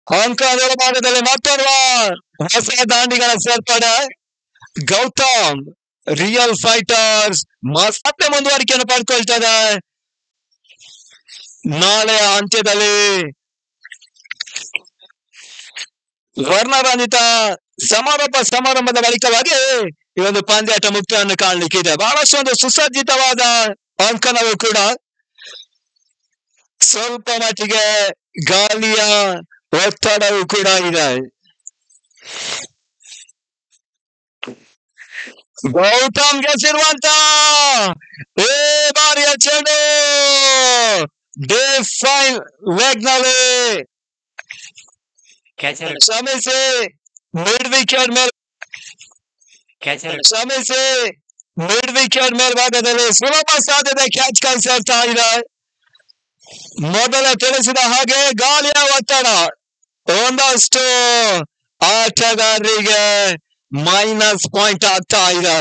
ಅಂಕಗಳ ಭಾಗದಲ್ಲಿ ಮತ್ತೋರ್ವ ಹೊಸ ದಾಂಡಿಗಳ ಸೇರ್ಪಡೆ ಗೌತಮ್ ರಿಯಲ್ ಫೈಟರ್ಸ್ ಮತ್ತೆ ಮುಂದುವರಿಕೆಯನ್ನು ಪಡ್ಕೊಳ್ತದೆ ನಾಳೆ ಅಂತ್ಯದಲ್ಲಿ ವರ್ಣರಂಜಿತ ಸಮಾರೋಪ ಸಮಾರಂಭದ ಬಳಿಕವಾಗಿ ಈ ಒಂದು ಪಂದ್ಯಾಟ ಮುಕ್ತಿಯನ್ನು ಕಾಣಲಿಕ್ಕಿದೆ ಬಹಳಷ್ಟು ಒಂದು ಸುಸಜ್ಜಿತವಾದ ಅಂಕಣವು ಕೂಡ ಸ್ವಲ್ಪ ಮಟ್ಟಿಗೆ ಗಾಳಿಯ ಒತ್ತಡವು ಕೂಡ ಇದೆ ಗೌತಮ್ ಗೆಸಿರುವಂತ ಏ ಬಾರಿಯ ಚೆಂಡು ಡೇ ಫೈವ್ ವೇಗ್ನಲ್ಲಿ ಕ್ಯಾಚರ್ ಕ್ಷಮಿಸಿ ಮಿಡ್ ವಿಕೆಟ್ ಮೇಲೆ ಕ್ಯಾಚರ್ ಕ್ಷಮಿಸಿ ಮಿಡ್ ವಿಕೆಟ್ ಮೇಲ್ಭಾಗದಲ್ಲಿ ಸುಲಭ ಸಾಧ್ಯತೆ ಕ್ಯಾಚ್ ಕೈ ಸೇರ್ತಾ ಇದೆ ಮೊದಲೇ ತಿಳಿಸಿದ ಹಾಗೆ ಗಾಳಿಯ ಒತ್ತಡ ಒಂದಷ್ಟು ಆಟಗಾರರಿಗೆ ಮೈನಸ್ ಪಾಯಿಂಟ್ ಆಗ್ತಾ ಇದೆ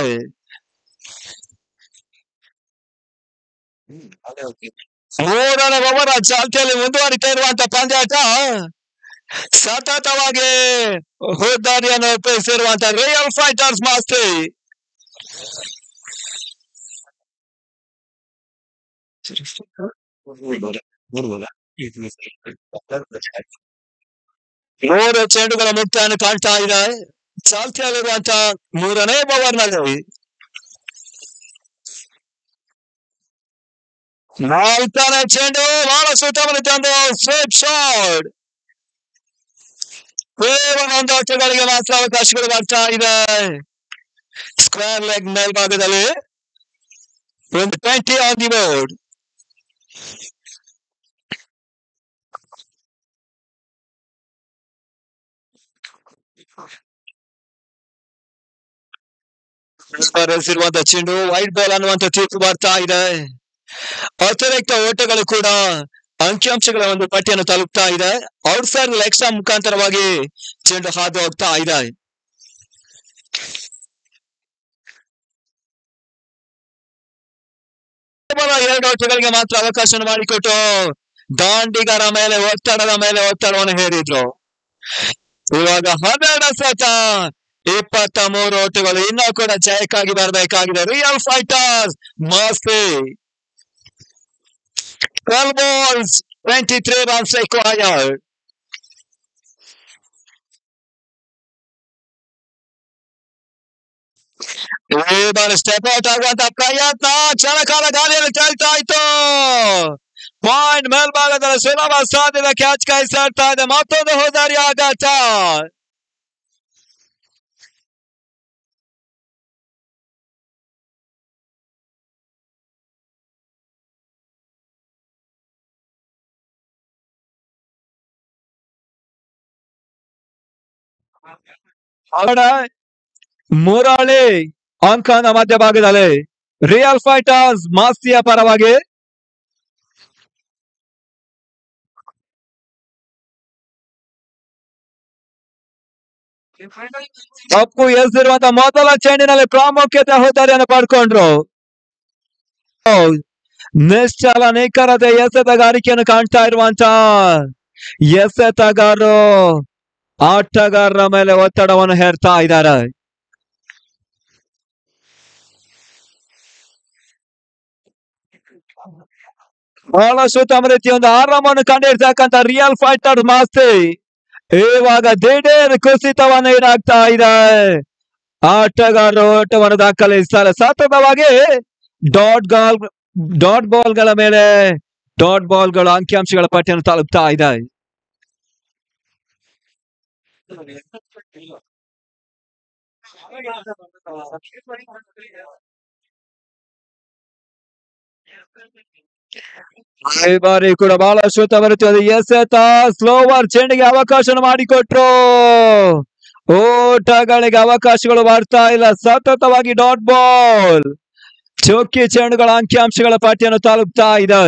ಮೂರನೇ ಓವರ್ ಚಾಲ್ತಿಯಲ್ಲಿ ಮುಂದುವರಿತಾ ಇರುವಂತ ಪಂದ್ಯಾಟ ಸತತವಾಗಿ ಹುದ್ದಾರಿಯನ್ನು ಒಪ್ಪಿಸಿರುವಂತ ರಿಯಲ್ ಫೈಟರ್ಸ್ ಮಾಸ್ತಿ ಮೂರು ಚೆಂಡುಗಳ ಮುಕ್ತಾಯನ್ನು ಕಾಣ್ತಾ ಇದೆ ಚಾಲ್ತಿಯಲ್ಲಿರುವಂತ ಮೂರನೇ ಓವರ್ ನಲ್ಲಿ ನಾಲ್ಕನೇ ಚೆಂಡು ಬಹಳ ಸುತ್ತಮುತ್ತ ಒಂದು ಸ್ವೇಪ್ ಶಾಟ್ ಕೇವಲ ಒಂದು ಆಟಗಾರರಿಗೆ ಮಾತ್ರ ಅವಕಾಶಗಳು ಬರ್ತಾ ಇದೆ ಸ್ಕ್ವೇರ್ ಲೆಗ್ ಮೇಲ್ಭಾಗದಲ್ಲಿ ಒಂದು ಟ್ವೆಂಟಿ ಆನ್ ದಿ ಬೋರ್ಡ್ ಬರೆಸಿರುವಂತ ಚೆಂಡು ವೈಟ್ ಬಾಲ್ ಅನ್ನುವಂತ ತೀರ್ಪು ಬರ್ತಾ ಇದೆ ಅತಿರಿಕ್ತ ಓಟಗಳು ಕೂಡ ಅಂಕಿಅಂಶಗಳ ಒಂದು ಪಟ್ಟಿಯನ್ನು ತಲುಪ್ತಾ ಇದೆ ಔಟ್ ಸೈಡ್ ಲೆಗ್ಸ್ ಮುಖಾಂತರವಾಗಿ ಚೆಂಡು ಹಾದು ಹೋಗ್ತಾ ಇದೆ ಕೇವಲ ಎರಡು ಓಟಗಳಿಗೆ ಮಾತ್ರ ಅವಕಾಶ ಮಾಡಿಕೊಟ್ಟು ದಾಂಡಿಗರ ಮೇಲೆ ಒತ್ತಡದ ಮೇಲೆ ಒತ್ತಡವನ್ನು ಹೇರಿದ್ರು ಇವಾಗ ಹನ್ನೆರಡು ಸತ ಇಪ್ಪತ್ತ ಮೂರು ಓಟಗಳು ಇನ್ನೂ ಕೂಡ ಜಯಕ್ಕಾಗಿ ಬರಬೇಕಾಗಿದೆ real fighters Masti 12 balls, 23 runs required. ಈ ಬಾರಿ ಸ್ಟೆಪ್ ಔಟ್ ಆಗುವಂತ ಪ್ರಯತ್ನ ಕ್ಷಣಕಾಲ ಗಾಳಿಯಲ್ಲಿ ತೇಲ್ತಾ ಇತ್ತು ಪಾಯಿಂಟ್ ಮೇಲ್ಭಾಗದಲ್ಲಿ ಸುಲಭ ಸಾಧ್ಯದ ಕ್ಯಾಚ್ ಕಾಯಿಸ್ತಾ ಇದೆ ಮತ್ತೊಂದು ಹೋದಾರಿ ಆಘಾತ ಅವರ ಮುರಳಿ ಅಂಕನ ಮಧ್ಯಭಾಗದಲ್ಲಿ ರಿಯಲ್ ಫೈಟರ್ಸ್ ಮಾಸ್ತಿಯ ಪರವಾಗಿ ತಪ್ಪು ಎಸೆದಿರುವಂತ ಮೊದಲ ಚೆಂಡಿನಲ್ಲಿ ಪ್ರಾಮುಖ್ಯತೆ ಹೋದಾರಿಯನ್ನು ಪಡ್ಕೊಂಡ್ರು ನಿಶ್ಚಲ ನಿಖರತೆ ಎಸೆತಗಾರಿಕೆಯನ್ನು ಕಾಣ್ತಾ ಇರುವಂತ ಎಸೆತಗಾರರು ಆಟಗಾರರ ಮೇಲೆ ಒತ್ತಡವನ್ನು ಹೇರ್ತಾ ಇದ್ದಾರೆ ಬಹಳಷ್ಟು ತಮ್ಮ ರೀತಿ ಒಂದು ಆರಾಮವನ್ನು ಕಂಡಿರ್ತಕ್ಕಂಥ ರಿಯಲ್ ಫೈಟರ್ ಮಾಸ್ತಿ ಇವಾಗ ದಿಢೀರ್ ಕುಸಿತವನ್ನು ಏನಾಗ್ತಾ ಇದೆ ಆಟಗಾರರು ಓಟವನ್ನು ದಾಖಲಿಸ್ತಾರೆ ಸತತವಾಗಿ ಡಾಟ್ ಗಾಲ್ ಡಾಟ್ ಬಾಲ್ಗಳ ಮೇಲೆ ಡಾಟ್ ಬಾಲ್ಗಳು ಅಂಕಿಅಂಶಗಳ ಪಟ್ಟಿಯನ್ನು ತಲುಪ್ತಾ ಇದೆ ಈ ಬಾರಿ ಕೂಡ ಬಹಳಷ್ಟು ತವರುತ್ತದೆ ಎಸೆತ ಸ್ಲೋವರ್ ಚೆಂಡಿಗೆ ಅವಕಾಶ ಮಾಡಿಕೊಟ್ರು ಓಟಗಳಿಗೆ ಅವಕಾಶಗಳು ಬರ್ತಾ ಇಲ್ಲ ಸತತವಾಗಿ ಡಾಟ್ ಬಾಲ್ ಚೌಕಿ ಚೆಂಡುಗಳ ಅಂಕಿಅಂಶಗಳ ಪಟ್ಟಿಯನ್ನು ತಲುಪ್ತಾ ಇದೆ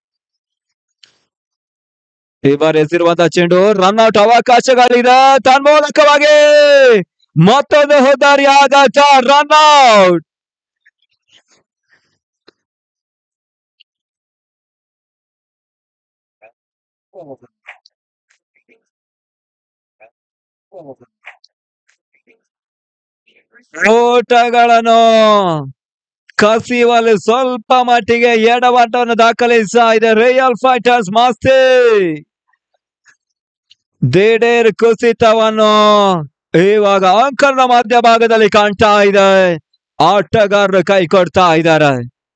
ಈ ಬಾರಿ ಎಸಿರುವಂತಹ ಚೆಂಡು ರನ್ ಔಟ್ ಅವಕಾಶಗಳಿದೆ ತನ್ಮೂಲಕವಾಗಿ ಮತ್ತೊಂದು ಹೋದಾರಿ ಆಘಾತ ರನ್ ಔಟ್ ಓಟಗಳನ್ನು ಕಸಿಯುವಲ್ಲಿ ಸ್ವಲ್ಪ ಮಟ್ಟಿಗೆ ಎಡವಾಟವನ್ನು ದಾಖಲಿಸ್ತಾ ಇದೆ ರಿಯಲ್ ಫೈಟರ್ಸ್ ಮಾಸ್ತಿ ದಿಢೀರ್ ಕುಸಿತವನ್ನು ಇವಾಗ ಅಂಕರ್ನ ಮಧ್ಯಭಾಗದಲ್ಲಿ ಕಾಣ್ತಾ ಇದೆ ಆಟಗಾರರು ಕೈ ಕೊಡ್ತಾ ಇದ್ದಾರೆ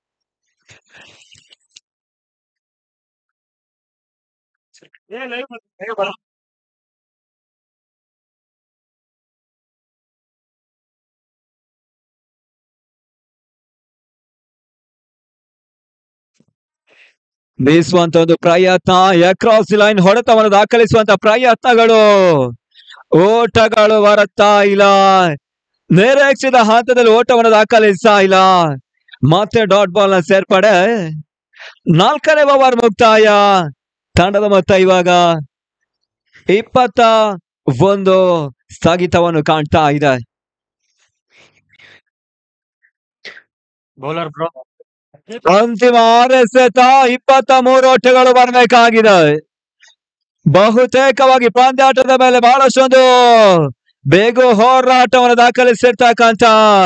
ಬೀಸುವಂತ ಒಂದು ಪ್ರಯತ್ನ ಎಕ್ರಾಸ್ ಲೈನ್ ಹೊಡೆತವನ್ನು ದಾಖಲಿಸುವಂತ ಪ್ರಯತ್ನಗಳು ಓಟಗಳು ಬರುತ್ತಾ ಇಲ್ಲ ನಿರೀಕ್ಷಿತ ಹಂತದಲ್ಲಿ ಓಟವನ್ನು ದಾಖಲಿಸ್ತಾ ಇಲ್ಲ ಮತ್ತೆ ಡಾಟ್ ಬಾಲ್ ನ ಸೇರ್ಪಡೆ ನಾಲ್ಕನೇ ಓವರ್ ಮುಕ್ತಾಯ ತಂಡದ ಮೊತ್ತ ಇವಾಗ ಇಪ್ಪತ್ತ ಒಂದು ಸ್ಥಗಿತವನ್ನು ಕಾಣ್ತಾ ಇದೆ ಬೌಲರ್ ಬ್ರೋ ಅಂತಿಮ ಆರ್ ಎಸ್ ಇಪ್ಪತ್ತ ಮೂರು ಓಟಗಳು ಬರಬೇಕಾಗಿದೆ ಬಹುತೇಕವಾಗಿ ಪಂದ್ಯಾಟದ ಮೇಲೆ ಬಹಳಷ್ಟೊಂದು ಬೇಗ ಹೋರಾಟವನ್ನು ದಾಖಲಿಸಿರ್ತಕ್ಕಂತ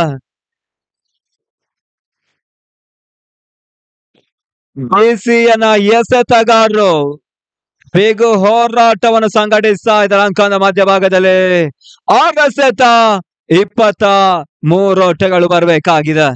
ಬಿಸಿಯನ್ನ ಎಸೆತಗಾರರು ಬೇಗ ಹೋರಾಟವನ್ನು ಸಂಘಟಿಸ್ತಾ ಇದ್ದಾರೆ ಅಂಕದ ಮಧ್ಯಭಾಗದಲ್ಲಿ ಆರ್ ಎಸೆತ ಇಪ್ಪತ್ತ ಮೂರು ಓಟಗಳು ಬರಬೇಕಾಗಿದೆ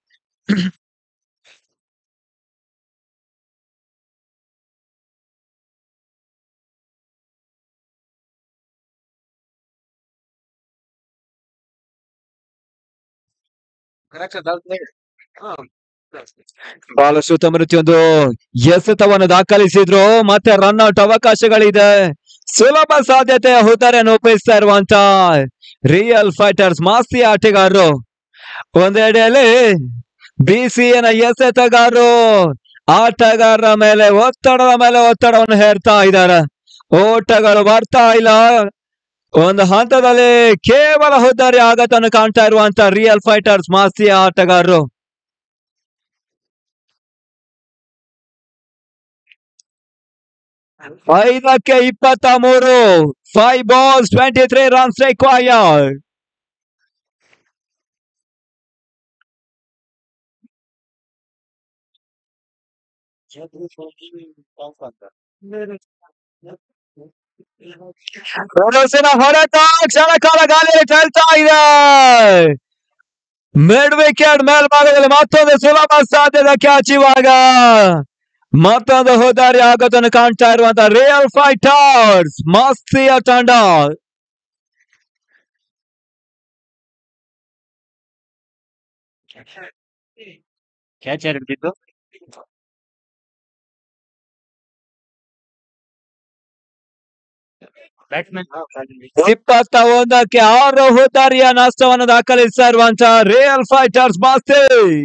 ಬಹಳಷ್ಟು ಮೃತ್ಯೊಂದು ಎಸೆತವನ್ನು ದಾಖಲಿಸಿದ್ರು ಮತ್ತೆ ರನ್ ಔಟ್ ಅವಕಾಶಗಳಿದೆ ಸುಲಭ ಸಾಧ್ಯತೆಯ ಹುದ್ದರೆಯನ್ನು ಒಪ್ಪಿಸ್ತಾ ಇರುವಂತ ರಿಯಲ್ ಫೈಟರ್ಸ್ ಮಾಸ್ತಿ ಆಟಗಾರರು ಒಂದೆಡೆಯಲ್ಲಿ ಬಿಸಿಎನ ಎಸೆತಗಾರರು ಆಟಗಾರರ ಮೇಲೆ ಒತ್ತಡದ ಮೇಲೆ ಒತ್ತಡವನ್ನು ಹೇರ್ತಾ ಇದ್ದಾರೆ ಓಟಗಳು ಬರ್ತಾ ಇಲ್ಲ ಒಂದು ಹಂತದಲ್ಲಿ ಕೇವಲ ಹುದ್ದಾರಿ ಆಗತನ್ನು ಕಾಣ್ತಾ ಇರುವಂತ ರಿಯಲ್ ಫೈಟರ್ಸ್ ಮಾಸ್ತಿ ಆಟಗಾರರು ಐದಕ್ಕೆ ಇಪ್ಪತ್ತ ಮೂರು five balls twenty three runs required ಪ್ರದರ್ಶನ ಹೊಡೆತ ಕ್ಷಣ ಕಾಲ ಗಾಳಿಯಲ್ಲಿ ತೇಲ್ತಾ ಇದೆ ಮಿಡ್ ವಿಕೆಟ್ ಮೇಲ್ಭಾಗದಲ್ಲಿ ಮತ್ತೊಂದು ಸುಲಭ ಸಾಧ್ಯದ ಕ್ಯಾಚ್ ಇವಾಗ ಮತ್ತೊಂದು ಹೋದಾರಿ ಆಗೋದನ್ನು ಕಾಣ್ತಾ ಇರುವಂತ ರಿಯಲ್ ಫೈಟರ್ಸ್ ಮಸ್ತಿಯ ತಂಡ ಕ್ಯಾಚ್ ಯಾರು ಹಿಡಿದಿದ್ದು ಬ್ಯಾಟ್ಸ್ಮನ್ ಇಪ್ಪತ್ತ ಒಂದಕ್ಕೆ ಆರು ಹುದ್ದಾರಿಯ ನಷ್ಟವನ್ನು ದಾಖಲಿಸ್ತಾ ಇರುವಂತ ರಿಯಲ್ ಫೈಟರ್ಸ್ ಮಾಸ್ತಿ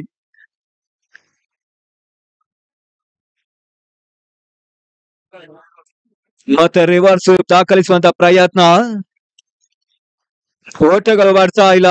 ಮತ್ತೆ ರಿವರ್ಸ್ ದಾಖಲಿಸುವಂತ ಪ್ರಯತ್ನ ಓಟಗಳು ಬರ್ತಾ ಇಲ್ಲ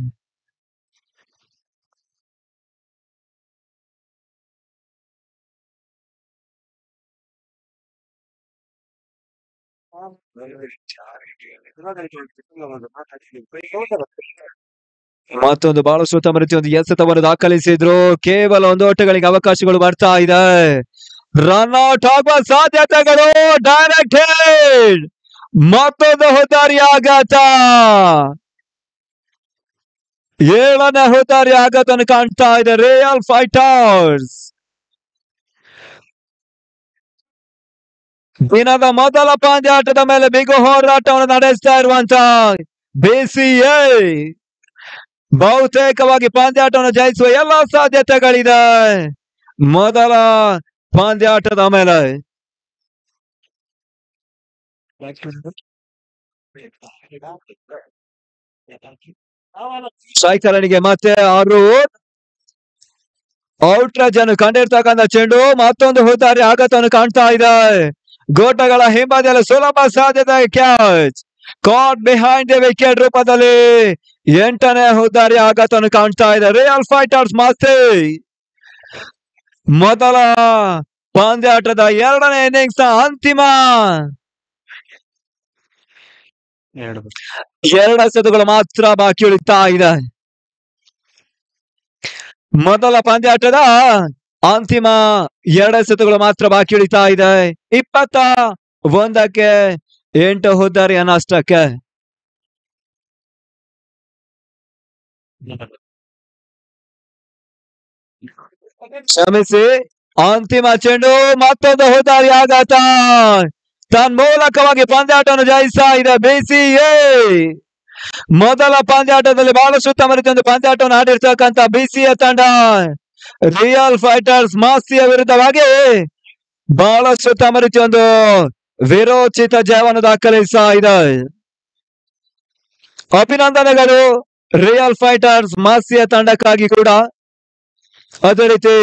ಮತ್ತೊಂದು ಬಹಳಷ್ಟು ತಮ್ಮ ರೀತಿ ಒಂದು ಎಸೆತವನ್ನು ದಾಖಲಿಸಿದ್ರು ಕೇವಲ ಒಂದು ಓಟಗಳಿಗೆ ಅವಕಾಶಗಳು ಬರ್ತಾ ಇದೆ ರನ್ ಔಟ್ ಆಗುವ ಸಾಧ್ಯತೆಗಳು ಡೈರೆಕ್ಟೆಡ್ ಮತ್ತೊಂದು ಹುದ್ದಾರಿ ಆಘಾತ ಏಳನೇ ಹುದ್ದಾರಿ ಆಘಾತವನ್ನು ಕಾಣ್ತಾ ಇದೆ ರಿಯಲ್ ಫೈಟರ್ಸ್ ದಿನದ ಮೊದಲ ಪಂದ್ಯಾಟದ ಮೇಲೆ ಬಿಗು ಹೋರಾಟವನ್ನು ನಡೆಸ್ತಾ ಇರುವಂತ ಬಿಸಿಎ ಬಹುತೇಕವಾಗಿ ಪಂದ್ಯಾಟವನ್ನು ಜಯಿಸುವ ಎಲ್ಲಾ ಸಾಧ್ಯತೆಗಳಿದೆ ಮೊದಲ ಪಂದ್ಯಾಟದ ಮೇಲೆ ಸ್ಟ್ರೈಕರನಿಗೆ ಮತ್ತೆ ಆರು ಔಟ್ ಅನ್ನು ಕಂಡಿರ್ತಕ್ಕಂಥ ಚೆಂಡು ಮತ್ತೊಂದು ಹುದ್ದಾರಿ ಆಘಾತವನ್ನು ಕಾಣ್ತಾ ಇದೆ ಗೋಟಗಳ ಹಿಂಬದಿಯಲ್ಲಿ ಸುಲಭ ಸಾಧ್ಯತೆ catch caught behind the wicket ರೂಪದಲ್ಲಿ ಎಂಟನೇ ಹುದ್ದಾರಿ ಆಘಾತವನ್ನು ಕಾಣ್ತಾ ಇದೆ ರಿಯಲ್ ಫೈಟರ್ಸ್ ಮಾಸ್ತಿ ಮೊದಲ ಪಂದ್ಯಾಟದ ಎರಡನೇ ಇನ್ನಿಂಗ್ಸ್ ನ ಅಂತಿಮ ಎರಡು ಎರಡು ಎಸೆತಗಳು ಮಾತ್ರ ಬಾಕಿ ಉಳಿತಾ ಇದೆ ಮೊದಲ ಪಂದ್ಯಾಟದ ಅಂತಿಮ ಎರಡು ಎಸೆತಗಳು ಮಾತ್ರ ಬಾಕಿ ಉಳಿತಾ ಇದೆ ಇಪ್ಪತ್ತ ಒಂದಕ್ಕೆ ಎಂಟು ಹುದ್ದಾರಿ ನಷ್ಟಕ್ಕೆ ಕ್ಷಮಿಸಿ ಅಂತಿಮ ಚೆಂಡು ಮತ್ತೊಂದು ಹುದ್ದಾರಿ ಆಘಾತ ತನ್ಮೂಲಕವಾಗಿ ಪಂದ್ಯಾಟವನ್ನು ಜಯಿಸ್ತಾ ಇದೆ ಬಿಸಿಎ ಮೊದಲ ಪಂದ್ಯಾಟದಲ್ಲಿ ಬಹಳಷ್ಟು ಉತ್ತಮ ರೀತಿಯ ಒಂದು ಪಂದ್ಯಾಟವನ್ನು ಆಡಿರ್ತಕ್ಕಂತ ಬಿಸಿಎ ತಂಡ ರಿಯಲ್ ಫೈಟರ್ಸ್ ಮಾಸ್ತಿಯ ವಿರುದ್ಧವಾಗಿ ಬಹಳಷ್ಟು ಉತ್ತಮ ರೀತಿಯ ಒಂದು ವಿರೋಚಿತ ಜಯವನ್ನು ದಾಖಲಿಸ್ತಾ ಇದೆ ಅಭಿನಂದನೆಗಳು ರಿಯಲ್ ಫೈಟರ್ಸ್ ಮಾಸ್ತಿಯ ತಂಡಕ್ಕಾಗಿ ಕೂಡ ಅದೇ ರೀತಿ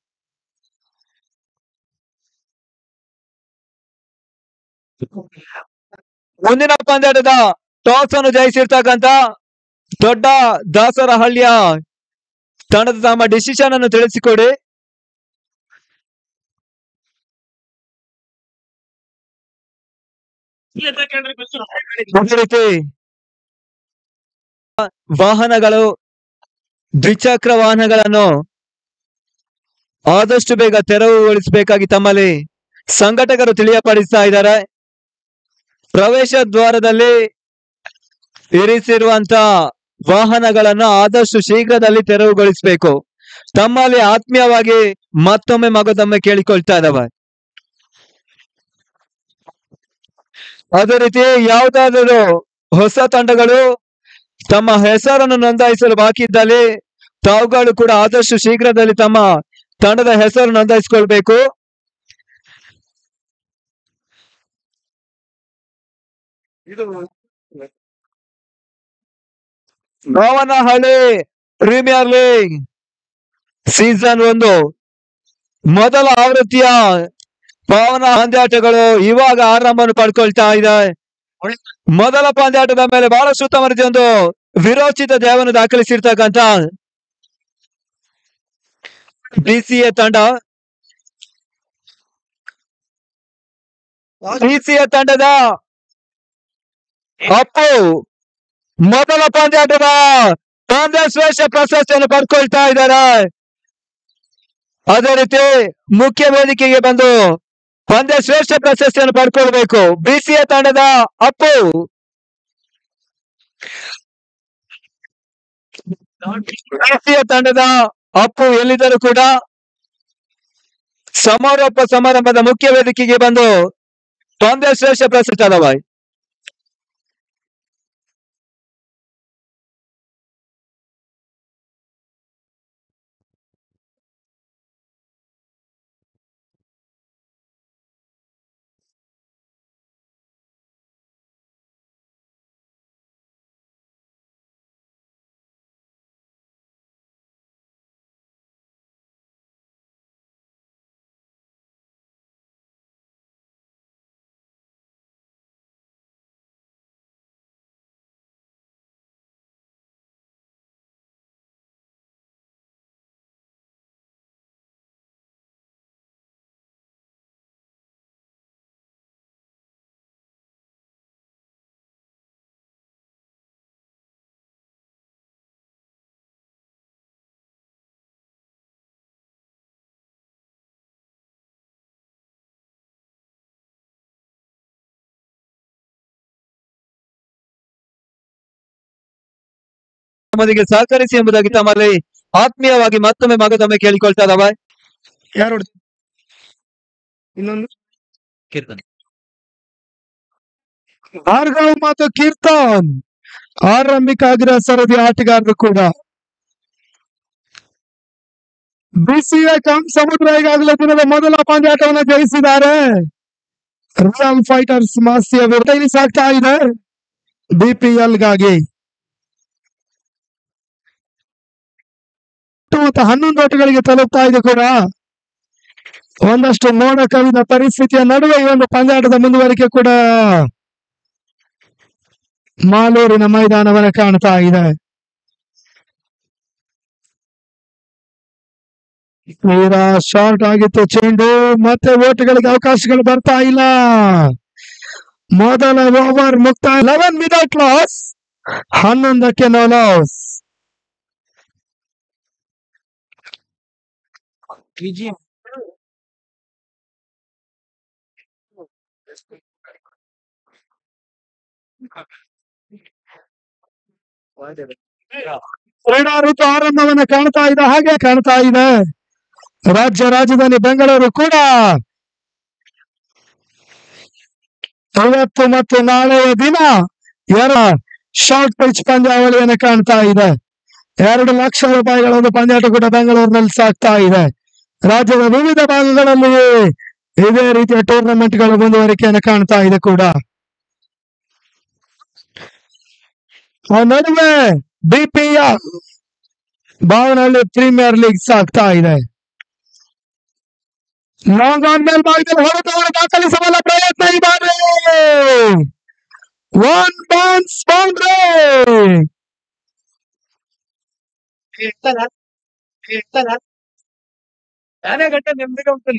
ಮುಂದಿನ ಪಂದ್ಯದ ಟಾಸ್ ಅನ್ನು ಜಯಿಸಿರ್ತಕ್ಕಂತ ದೊಡ್ಡ ದಾಸರಹಳ್ಳಿಯ ತಂಡದ ತಮ್ಮ ಡಿಸಿಷನ್ ಅನ್ನು ತಿಳಿಸಿಕೊಡಿ ಅದೇ ರೀತಿ ವಾಹನಗಳು ದ್ವಿಚಕ್ರ ವಾಹನಗಳನ್ನು ಆದಷ್ಟು ಬೇಗ ತೆರವುಗೊಳಿಸಬೇಕಾಗಿ ತಮ್ಮಲ್ಲಿ ಸಂಘಟಕರು ತಿಳಿಯಪಡಿಸ್ತಾ ಇದ್ದಾರೆ ಪ್ರವೇಶ ದ್ವಾರದಲ್ಲಿ ಇರಿಸಿರುವಂತ ವಾಹನಗಳನ್ನು ಆದಷ್ಟು ಶೀಘ್ರದಲ್ಲಿ ತೆರವುಗೊಳಿಸಬೇಕು ತಮ್ಮಲ್ಲಿ ಆತ್ಮೀಯವಾಗಿ ಮತ್ತೊಮ್ಮೆ ಮಗದೊಮ್ಮೆ ಕೇಳಿಕೊಳ್ತಾ ಇದ್ದಾವೆ ಅದೇ ರೀತಿ ಯಾವುದಾದರೂ ಹೊಸ ತಂಡಗಳು ತಮ್ಮ ಹೆಸರನ್ನು ನೋಂದಾಯಿಸಲು ಬಾಕಿ ಇದ್ದಲ್ಲಿ ತಾವುಗಳು ಕೂಡ ಆದಷ್ಟು ಶೀಘ್ರದಲ್ಲಿ ತಮ್ಮ ತಂಡದ ಹೆಸರು ನೋಂದಾಯಿಸಿಕೊಳ್ಬೇಕು ಇದು ರೋವನಹಳ್ಳಿ ಪ್ರೀಮಿಯರ್ ಲೀಗ್ ಸೀಸನ್ ಒಂದು ಮೊದಲ ಆವೃತ್ತಿಯ ಪವನ ಪಂದ್ಯಾಟಗಳು ಇವಾಗ ಆರಂಭವನ್ನು ಪಡ್ಕೊಳ್ತಾ ಇದೆ ಮೊದಲ ಪಂದ್ಯಾಟದ ಮೇಲೆ ಬಹಳಷ್ಟು ಉತ್ತಮ ರೀತಿಯ ಒಂದು ವಿರೋಚಿತ ಜಯವನ್ನು ದಾಖಲಿಸಿರ್ತಕ್ಕಂತ ಬಿಸಿಎ ತಂಡ ಬಿಸಿಎ ತಂಡದ ಅಪ್ಪು ಮೊದಲ ಪಂದ್ಯಾಟದ ಪಂದ್ಯ ಶ್ರೇಷ್ಠ ಪ್ರಶಸ್ತಿಯನ್ನು ಪಡ್ಕೊಳ್ತಾ ಇದ್ದಾರೆ ಅದೇ ರೀತಿ ಮುಖ್ಯ ವೇದಿಕೆಗೆ ಬಂದು ಪಂದ್ಯ ಶ್ರೇಷ್ಠ ಪ್ರಶಸ್ತಿಯನ್ನು ಪಡ್ಕೊಳ್ಬೇಕು ಬಿಸಿಎ ತಂಡದ ಅಪ್ಪು ಬಿಸಿಎ ತಂಡದ ಅಪ್ಪು ಎಲ್ಲಿದ್ದರೂ ಕೂಡ ಸಮಾರೋಪ ಸಮಾರಂಭದ ಮುಖ್ಯ ವೇದಿಕೆಗೆ ಬಂದು ಪಂದ್ಯ ಶ್ರೇಷ್ಠ ಪ್ರಶಸ್ತಿ ಅದಾವ ನಮ್ಮೊಂದಿಗೆ ಸಹಕರಿಸಿ ಎಂಬುದಾಗಿ ತಮ್ಮಲ್ಲಿ ಆತ್ಮೀಯವಾಗಿ ಮತ್ತೊಮ್ಮೆ ಮಗದೊಮ್ಮೆ ಕೇಳಿಕೊಳ್ತಾ ಇದಾವೆ ಯಾರು ಹೊಡ್ದ- ಇನ್ನೊಂದು ಕೀರ್ತನೆ ಭಾರ್ಗವ್ ಮತ್ತು ಕೀರ್ತನ್ ಆರಂಭಿಕ ಅಗ್ರ ಸರದಿ ಆಟಗಾರರು ಕೂಡ ಬಿಸಿಯ ಕಾಮ್ ಸಮುದ್ರ ಈಗಾಗಲೇ ದಿನದ ಮೊದಲ ಪಂದ್ಯಾಟವನ್ನು ಜಯಿಸಿದ್ದಾರೆ ರಾಯಲ್ ಫೈಟರ್ಸ್ ಮಾಸ್ತಿಯ ವಿರುದ್ಧ ಇಲ್ಲಿ ಸಾಗ್ತಾ ಇದೆ ಬಿಪಿಎಲ್ ಗಾಗಿ ಮತ್ತು ಹನ್ನೊಂದು ಓಟಗಳಿಗೆ ತಲುಪ್ತಾ ಇದೆ ಕೂಡ ಒಂದಷ್ಟು ಮೋಡ ಕವಿದ ಪರಿಸ್ಥಿತಿಯ ನಡುವೆ ಈ ಒಂದು ಪಂದ್ಯಾಟದ ಮುಂದುವರಿಕೆ ಕೂಡ ಮಾಲೂರಿನ ಮೈದಾನವನ್ನು ಕಾಣ್ತಾ ಇದೆ ತೀರಾ ಶಾರ್ಟ್ ಆಗಿತ್ತು ಚೆಂಡು ಮತ್ತೆ ಓಟುಗಳಿಗೆ ಅವಕಾಶಗಳು ಬರ್ತಾ ಇಲ್ಲ ಮೊದಲ ಓವರ್ ಮುಕ್ತಾಯ ಲೆವೆನ್ ವಿದೌಟ್ ಲಾಸ್ ಹನ್ನೊಂದಕ್ಕೆ ನೋ ಲಾಸ್ ಪಿಜಿ ಕ್ರೀಡಾ ಋತು ಆರಂಭವನ್ನ ಕಾಣ್ತಾ ಇದೆ ಹಾಗೆ ಕಾಣ್ತಾ ಇದೆ ರಾಜ್ಯ ರಾಜಧಾನಿ ಬೆಂಗಳೂರು ಕೂಡ ಇವತ್ತು ಮತ್ತು ನಾಳೆಯ ದಿನ ಎರ ಶಾರ್ಟ್ ಪಿಚ್ ಪಂದ್ಯಾವಳಿಯನ್ನು ಕಾಣ್ತಾ ಇದೆ ಎರಡು ಲಕ್ಷ ರೂಪಾಯಿಗಳ ಒಂದು ಪಂದ್ಯಾಟ ಕೂಡ ಬೆಂಗಳೂರಿನಲ್ಲಿ ಸಾಗ್ತಾ ಇದೆ ರಾಜ್ಯದ ವಿವಿಧ ಭಾಗಗಳಲ್ಲಿ ಇದೇ ರೀತಿಯ ಟೂರ್ನಮೆಂಟ್ ಗಳ ಮುಂದುವರಿಕೆಯನ್ನು ಕಾಣ್ತಾ ಇದೆ ಕೂಡ ಆ ನಡುವೆ ಬಿಪಿಎಲ್ ಬಾವನಹಳ್ಳಿ ಪ್ರೀಮಿಯರ್ ಲೀಗ್ ಸಾಗ್ತಾ ಇದೆ ಲಾಂಗ್ ಆನ್ ಮೇಲ್ ಭಾಗದಲ್ಲಿ ಹೊರತವರು ದಾಖಲಿಸಬಲ್ಲ ಪ್ರಯತ್ನ ಈ ಬಾರಿ ಒನ್ ಬೌನ್ಸ್ ಬೌಂಡ್ರಿ ಯಾರೇ ಗಂಟೆ ನೆಮ್ಮದಿಗೆ ಹೋಗ್ತಾನೆ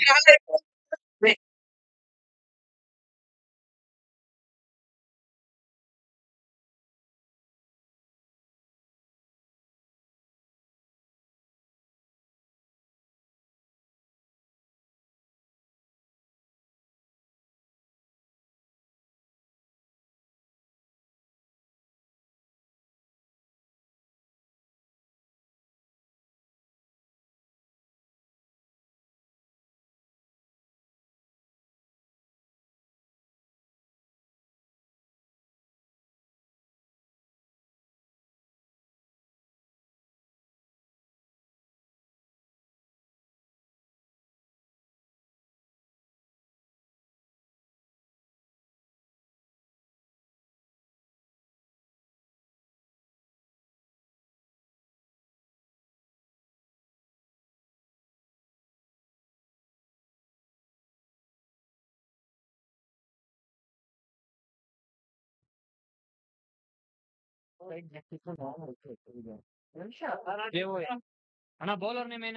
ಅಣ್ಣ ಬೌಲರ್ ನೇಮೇನು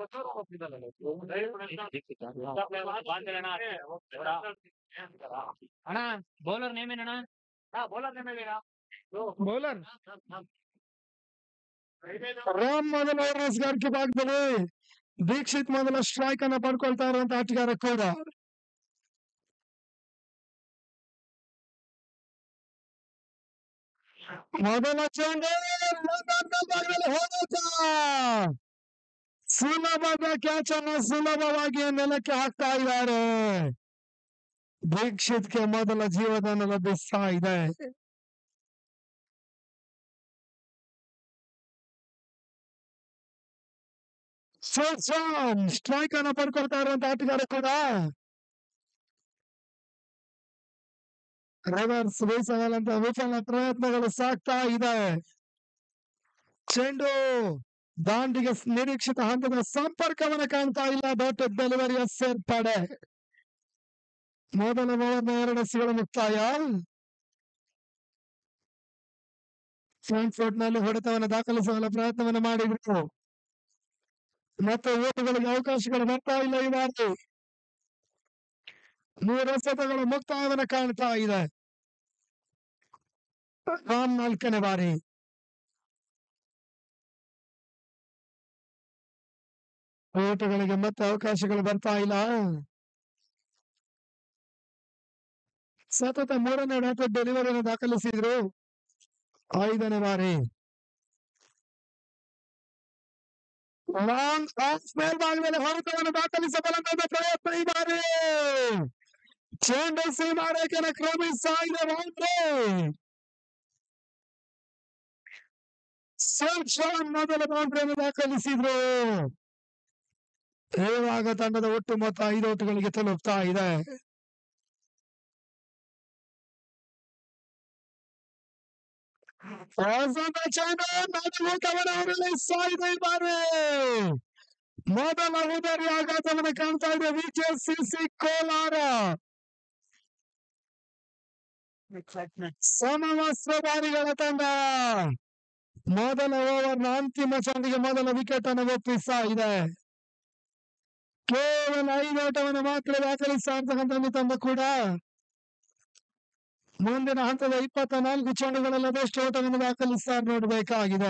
ಅಣ್ಣ ಬೌಲರ್ ನೇಮೇನಣ್ಣ ಬೌಲರ್ ನೇಮೇನ ಬೌಲರ್ ರಾಮ್ ಮೊದಲ ಗಾರಿಕೆ ಭಾಗದಲ್ಲಿ ದೀಕ್ಷಿತ್ ಮೊದಲ ಸ್ಟ್ರೈಕ್ ಅನ್ನ ಪಡ್ಕೊಳ್ತಾ ಇರುವಂತ ಆಟಗಾರ ಕೂಡ ಮೊದಲ ಚೆಂಡು ಲಂಡನ್ ಭಾಗದಲ್ಲಿ ಹೋರಾಟ ಸುಲಭದ ಕ್ಯಾಚ್ ಅನ್ನು ಸುಲಭವಾಗಿ ನೆಲಕ್ಕೆ ಹಾಕ್ತಾ ಇದ್ದಾರೆ ದೀಕ್ಷಿತ್ಗೆ ಮೊದಲ ಜೀವದಾನ ಲಭಿಸ್ತಾ ಇದೆ ಸ್ಟ್ರೈಕ್ ಅನ್ನ ಪಡ್ಕೊಳ್ತಾ ಇರುವಂತ ಆಟಗಾರ ಕೂಡ ರಿವರ್ಸ್ ಬೀಸಗಲಂತ ವಿಫಲ ಪ್ರಯತ್ನಗಳು ಸಾಗ್ತಾ ಇದೆ ಚೆಂಡು ದಾಂಡಿಗೆ ಸ್- ನಿರೀಕ್ಷಿತ ಹಂತದ ಸಂಪರ್ಕವನ್ನು ಕಾಣ್ತಾ ಇಲ್ಲ ಬಟ್ ಡೆಲಿವರಿಯ ಸೇರ್ಪಡೆ ಮೊದಲ ಓವರ್ನ ಎರಡು ಎಸೆಗಳ ಮುಕ್ತಾಯ ಫ್ರಂಟ್ ಫುಟ್ ನಲ್ಲಿ ಹೊಡೆತವನ್ನು ದಾಖಲಿಸುವ ಪ್ರಯತ್ನವನ್ನು ಮಾಡಿದ್ರು ಮತ್ತೆ ಓಟುಗಳಿಗೆ ಅವಕಾಶಗಳು ಬರ್ತಾ ಇಲ್ಲ ಈ ಬಾರಿ ಮೂರು ಎಸೆತಗಳು ಮುಕ್ತಾಯವನ್ನು ಕಾಣ್ತಾ ಇದೆ ರಾಮ್ ನಾಲ್ಕನೇ ಬಾರಿ ಓಟಗಳಿಗೆ ಮತ್ತೆ ಅವಕಾಶಗಳು ಬರ್ತಾ ಇಲ್ಲ ಸತತ ಮೂರನೇ ಡಾಟ್ ಡೆಲಿವರಿಯನ್ನು ದಾಖಲಿಸಿದ್ರು ಐದನೇ ಬಾರಿ ಲಾಂಗ್ ಆಫ್ ಮೇಲ್ಭಾಗದಲ್ಲಿ ಹೊರತವನ್ನು ದಾಖಲಿಸಬಲ್ಲಂತ ಪ್ರಯತ್ನ ಈ ಬಾರಿ ಚೆಂಡು ಸೀಮಾರೇಖೆನ ಕ್ರಮಿಸ್ತಾ ಇದೆ ಬೌಂಡ್ರಿ ಶಾನ್ ಮೊದಲ ಬೌಂಡ್ರಿಯನ್ನು ದಾಖಲಿಸಿದ್ರು ಇವಾಗ ತಂಡದ ಒಟ್ಟು ಮೊತ್ತ ಐದು ಓಟುಗಳಿಗೆ ತಲುಪ್ತಾ ಇದೆ ಹೊಸದ ಚೆಂಡು ನಡುಗೂಟವನ್ನು ಉರುಳಿಸ್ತಾ ಇದೆ ಈ ಬಾರಿ ಮೊದಲ ಉದರಿ ಆಘಾತವನ್ನು ಕಾಣ್ತಾ ಇದೆ ವಿಜಯಸಿಸಿ ಕೋಲಾರ ಸಮವಸ್ತ್ರಧಾರಿಗಳ ತಂಡ ಮೊದಲ ಓವರ್ನ ಅಂತಿಮ ಚೆಂಡಿಗೆ ಮೊದಲ ವಿಕೆಟ್ ಅನ್ನು ಒಪ್ಪಿಸ್ತಾ ಇದೆ ಕೇವಲ ಐದು ಓಟವನ್ನು ಮಾತ್ರ ದಾಖಲಿಸ್ತಾ ಇರ್ತಕ್ಕಂಥ ತಂಡ ಕೂಡ ಮುಂದಿನ ಹಂತದ ಇಪ್ಪತ್ತ ನಾಲ್ಕು ಚೆಂಡುಗಳಲ್ಲಿ ಅದೆಷ್ಟು ಓಟವನ್ನು ದಾಖಲಿಸ್ತಾರೆ ನೋಡಬೇಕಾಗಿದೆ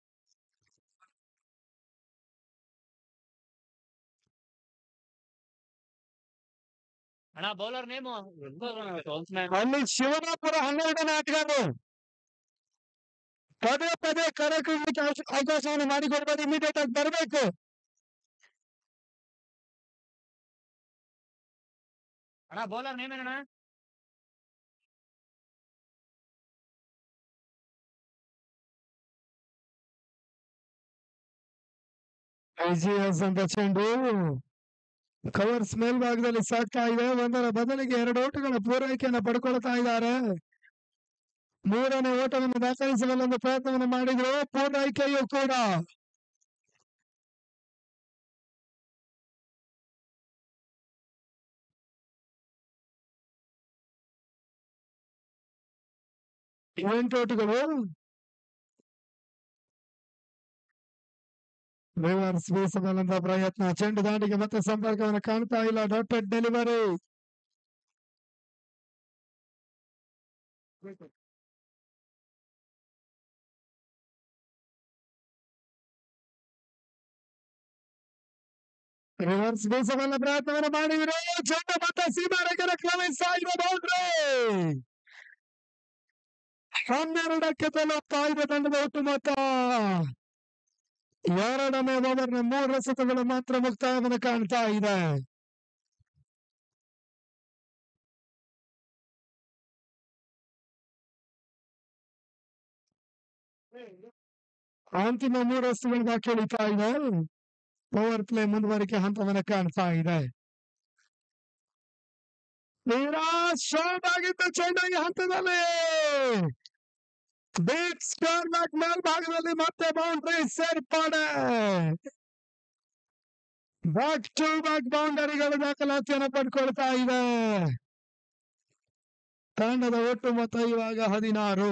ಅಣ್ಣ ಬೌಲರ್ ನೇಮು ಅಲ್ಲಿ ಶಿವನಾಪುರ ಹನ್ನೆರಡನೇ ಆಟಗಾರರು ಪದೇ ಪದೇ ಕರೆಕ್ಲಿಕ್ಕೆ ಅವಕಾಶವನ್ನು ಮಾಡಿಕೊಡ್ಬೋದು ಇಮಿಡಿಯೇಟ್ ಆಗಿ ಬರಬೇಕು ಅಣ್ಣ ಬೌಲರ್ ನೇಮ್ ಏನಣ್ಣ ಐಜಿಎಸ್ ಅಂತ ಚೆಂಡು ಕವರ್ಸ್ ಮೇಲ್ಭಾಗದಲ್ಲಿ ಸಾಕ್ತಾ ಇದೆ ಒಂದರ ಬದಲಿಗೆ ಎರಡು ಓಟಗಳ ಪೂರೈಕೆಯನ್ನು ಪಡ್ಕೊಳ್ತಾ ಇದ್ದಾರೆ ಮೂರನೇ ಓಟವನ್ನು ದಾಖಲಿಸಲು ಪ್ರಯತ್ನವನ್ನು ಮಾಡಿದ್ರು ಪೂರೈಕೆಯೂ ಕೂಡ ಎಂಟು ಓಟಗಳು ರಿವರ್ಸ್ ಬೀಸಬಲ್ಲಂತ ಪ್ರಯತ್ನ ಚೆಂಡು ದಾಂಡಿಗೆ ಮತ್ತೆ ಸಂಪರ್ಕವನ್ನು ಕಾಣ್ತಾ ಇಲ್ಲ ಡಾಟೆಡ್ ಡೆಲಿವರಿ ರಿವರ್ಸ್ ಬೀಸಬಲ್ಲ ಪ್ರಯತ್ನವನ್ನು ಮಾಡಿದ್ರು ಚೆಂಡು ಮತ್ತೆ ಸೀಮಾರೇಖೆನ ಕ್ರಮಿಸ್ತಾ ಇದೆ ಬೌಂಡ್ರಿ ಹನ್ನೆರಡಕ್ಕೆ ತಲುಪ್ತಾ ಇದೆ ತಂಡದ ಒಟ್ಟು ಮೊತ್ತ ಎರಡನೇ ಓವರ್ನ ಮೂರು ಎಸೆತಗಳು ಮಾತ್ರ ಮುಕ್ತಾಯವನ್ನು ಕಾಣ್ತಾ ಇದೆ ಅಂತಿಮ ಮೂರು ಎಸೆತಗಳು ಬಾಕಿ ಉಳಿತಾ ಇದೆ ಪವರ್ ಪ್ಲೇ ಮುಂದುವರಿಕೆ ಹಂತವನ್ನು ಕಾಣ್ತಾ ಇದೆ ಶಾರ್ಟ್ ಆಗಿದ್ದ ಚೆಂಡು ಈ ಹಂತದಲ್ಲಿ ಬಿಗ್ ಸ್ಟಾರ್ ಬ್ಯಾಕ್ ಮೇಲ್ಭಾಗದಲ್ಲಿ ಮತ್ತೆ ಬೌಂಡ್ರಿ ಸೇರ್ಪಡೆ ಬ್ಯಾಕ್ ಟು ಬ್ಯಾಕ್ ಬೌಂಡರಿಗಳು ದಾಖಲಾತಿಯನ್ನು ಪಡ್ಕೊಳ್ತಾ ಇದೆ ತಂಡದ ಒಟ್ಟು ಮೊತ್ತ ಇವಾಗ ಹದಿನಾರು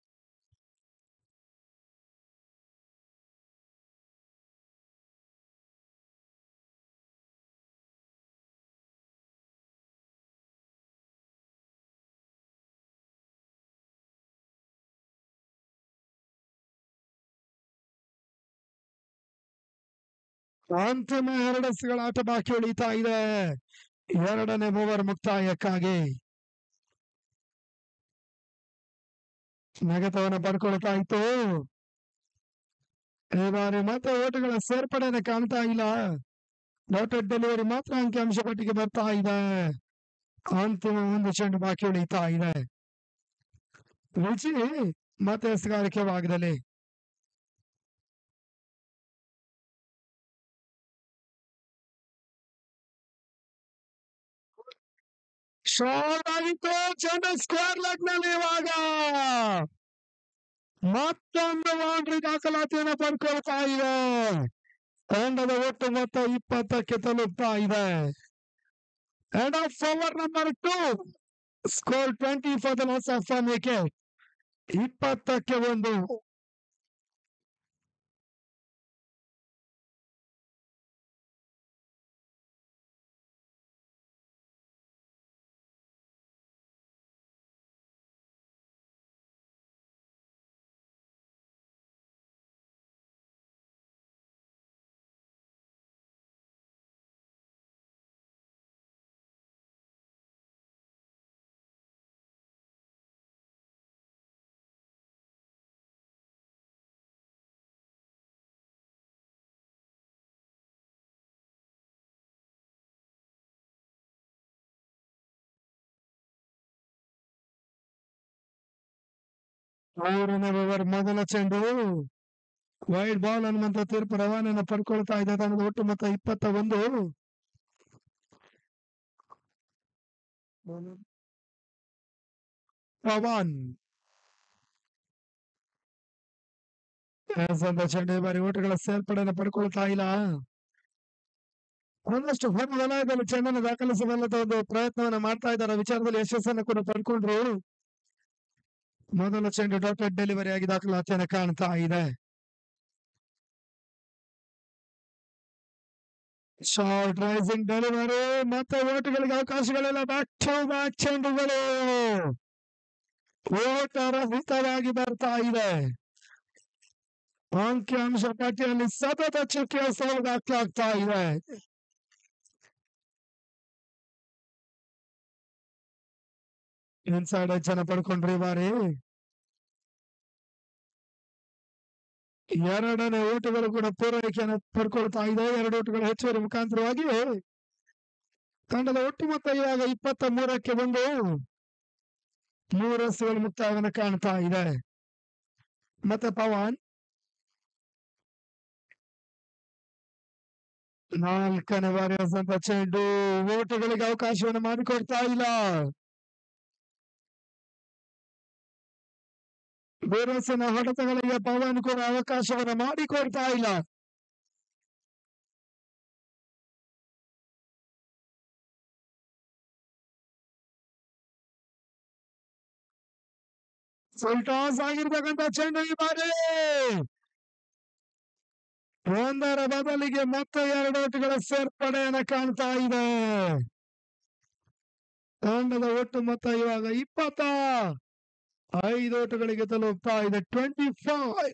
ಅಂತಿಮ ಎರಡು ಎಸೆಗಳ ಆಟ ಬಾಕಿ ಉಳಿತಾ ಇದೆ ಎರಡನೇ ಓವರ್ ಮುಕ್ತಾಯಕ್ಕಾಗಿ ನಗತವನ್ನು ಪಡ್ಕೊಳ್ತಾ ಇತ್ತು ಈ ಬಾರಿ ಮತ್ತೆ ಓಟುಗಳ ಸೇರ್ಪಡೆಯನ್ನು ಕಾಣ್ತಾ ಇಲ್ಲ ಡಾಟೆಡ್ ಡೆಲಿವರಿ ಮಾತ್ರ ಅಂಕಿಅಂಶ ಪಟ್ಟಿಗೆ ಬರ್ತಾ ಇದೆ ಅಂತಿಮ ಒಂದು ಚೆಂಡು ಬಾಕಿ ಉಳಿತಾ ಇದೆ ರುಚಿ ಮತ್ತೆ ಎಸೆಗಾರಿಕೆ ಭಾಗದಲ್ಲಿ ಶಾರ್ಟ್ ಆಗಿತ್ತು ಚೆಂಡು ಸ್ಕ್ವೇರ್ ಲೆಗ್ ನಲ್ಲಿ ಇವಾಗ ಮತ್ತೊಂದು ಬೌಂಡ್ರಿ ದಾಖಲಾತಿಯನ್ನು ಪಡ್ಕೊಳ್ತಾ ಇದೆ ತಂಡದ ಒಟ್ಟು ಮೊತ್ತ ಇಪ್ಪತ್ತಕ್ಕೆ ತಲುಪ್ತಾ ಇದೆ end of over number two score twenty for the loss of one wicket ಇಪ್ಪತ್ತಕ್ಕೆ ಒಂದು ಮೂರನೇ ಓವರ್ ಮೊದಲ ಚೆಂಡು ವೈಡ್ ಬಾಲ್ ಅನ್ನುವಂತ ತೀರ್ಪು ರವಾನೆಯನ್ನು ಪಡ್ಕೊಳ್ತಾ ಇದೆ ತಂಡದ ಒಟ್ಟು ಮೊತ್ತ ಇಪ್ಪತ್ತ ಒಂದು ಪವನ್ ಎಸ್ ಅಂತ ಚೆಂಡು ಈ ಬಾರಿ ಓಟಗಳ ಸೇರ್ಪಡೆಯನ್ನು ಪಡ್ಕೊಳ್ತಾ ಇಲ್ಲ ಒಂದಷ್ಟು ಹೊರ ವಲಯದಲ್ಲಿ ಚೆಂಡನ್ನು ದಾಖಲಿಸಬಲ್ಲದ ಒಂದು ಪ್ರಯತ್ನವನ್ನ ಮಾಡ್ತಾ ಇದ್ದಾರೆ ವಿಚಾರದಲ್ಲಿ ಯಶಸ್ಸನ್ನು ಕೂಡ ಪಡ್ಕೊಂಡ್ರು ಮೊದಲ ಚೆಂಡು ಡಾಟೆಡ್ ಡೆಲಿವರಿ ಆಗಿ ದಾಖಲಾತಿಯನ್ನು ಕಾಣ್ತಾ ಇದೆ ಶಾರ್ಟ್ ರೈಸಿಂಗ್ ಡೆಲಿವರಿ ಮತ್ತೆ ಓಟುಗಳಿಗೆ ಅವಕಾಶಗಳೆಲ್ಲ ಬ್ಯಾಕ್ ಟು ಬ್ಯಾಕ್ ಚೆಂಡುಗಳು ಓಟ ರಹಿತವಾಗಿ ಬರ್ತಾ ಇದೆ ಅಂಕಿಅಂಶ ಪಟ್ಟಿಯಲ್ಲಿ ಸತತ ಚುಕ್ಕಿಯ ಸೋಲು ದಾಖಲಾಗ್ತಾ ಇದೆ ಇನ್ಸೈಡ್ ಜನ ಪಡ್ಕೊಂಡ್ರಿ ಈ ಬಾರಿ ಎರಡನೇ ಓಟುಗಳು ಕೂಡ ಪೂರೈಕೆಯನ್ನು ಪಡ್ಕೊಳ್ತಾ ಇದೆ ಎರಡು ಓಟುಗಳು ಹೆಚ್ಚುವರಿ ಮುಖಾಂತರವಾಗಿ ತಂಡದ ಒಟ್ಟು ಮೊತ್ತ ಇವಾಗ ಇಪ್ಪತ್ತ ಮೂರಕ್ಕೆ ಬಂದು ಮೂರು ರಸ್ತೆಗಳು ಮುಕ್ತಾಯವನ್ನು ಕಾಣ್ತಾ ಇದೆ ಮತ್ತೆ ಪವನ್ ನಾಲ್ಕನೇ ಬಾರಿ ಎಸೆದಂತ ಚೆಂಡು ಓಟುಗಳಿಗೆ ಅವಕಾಶವನ್ನು ಮಾಡಿಕೊಡ್ತಾ ಇಲ್ಲ ಬೇರಸಿನ ಹೊಡೆತಗಳಿಗೆ ಪವನ್ ಕೂಡ ಅವಕಾಶವನ್ನು ಮಾಡಿಕೊಡ್ತಾ ಇಲ್ಲ ಸುಲ್ಟಾಸ್ ಆಗಿರ್ತಕ್ಕಂಥ ಚೆಂಡು ಈ ಬಾರಿ ಒಂದರ ಬದಲಿಗೆ ಮತ್ತೆ ಎರಡು ಓಟುಗಳ ಸೇರ್ಪಡೆಯನ್ನ ಕಾಣ್ತಾ ಇದೆ ತಂಡದ ಒಟ್ಟು ಮೊತ್ತ ಇವಾಗ ಇಪ್ಪತ್ತ ಐದು ಓಟುಗಳಿಗೆ ತಲುಪ್ತಾ ಇದೆ ಟ್ವೆಂಟಿ ಫೈವ್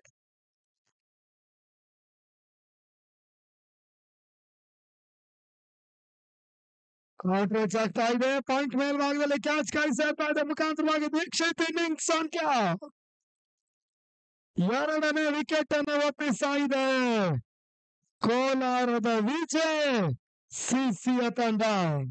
ಕಾಂಟ್ರೇಜ್ ಆಗ್ತಾ ಇದೆ ಪಾಯಿಂಟ್ ಮೇಲ್ಭಾಗದಲ್ಲಿ ಕ್ಯಾಚ್ ಕಾಯಿಸ್ತಾ ಇದೆ ಮುಖಾಂತರವಾಗಿ ದೀಕ್ಷಿತ್ ಇನ್ನಿಂಗ್ಸ್ ಸಂಖ್ಯಾ ಎರಡನೇ ವಿಕೆಟ್ ಅನ್ನು ಒಪ್ಪಿಸ್ತಾ ಇದೆ ಕೋಲಾರದ ವಿಜಯ್ ಸಿಸಿಯ ತಂಡ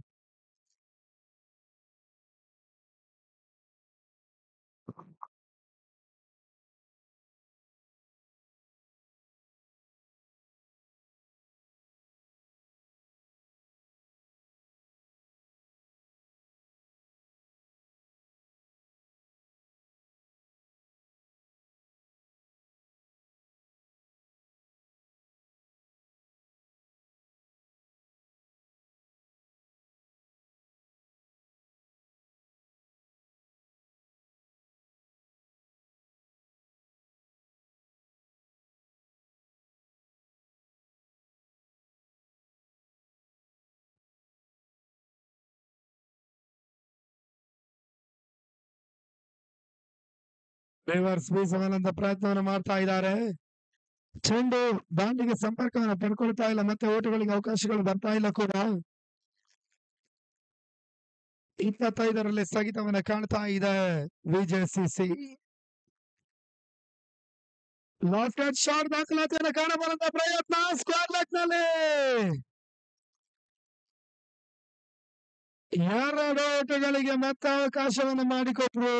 ರಿವರ್ಸ್ ಬೀಸಬಲ್ಲಂತ ಪ್ರಯತ್ನವನ್ನು ಮಾಡ್ತಾ ಇದ್ದಾರೆ ಚೆಂಡು ದಾಂಡಿಗೆ ಸಂಪರ್ಕವನ್ನು ಪಡ್ಕೊಳ್ತಾ ಇಲ್ಲ ಮತ್ತೆ ಓಟುಗಳಿಗೆ ಅವಕಾಶಗಳು ಬರ್ತಾ ಇಲ್ಲ ಕೂಡ ಇಪ್ಪತ್ತೈದರಲ್ಲಿ ಸ್ಥಗಿತವನ್ನ ಕಾಣ್ತಾ ಇದೆ ವಿಜಯ್ ಸಿಸಿ ಲಾಸ್ಟ್ ಶಾಟ್ ದಾಖಲಾತಿಯನ್ನು ಕಾಣಬಲ್ಲಂತ ಪ್ರಯತ್ನ ಸ್ಕ್ವೇರ್ ಲೆಗ್ ನಲ್ಲಿ ಎರಡು ಓಟುಗಳಿಗೆ ಮತ್ತೆ ಅವಕಾಶವನ್ನು ಮಾಡಿಕೊಟ್ರು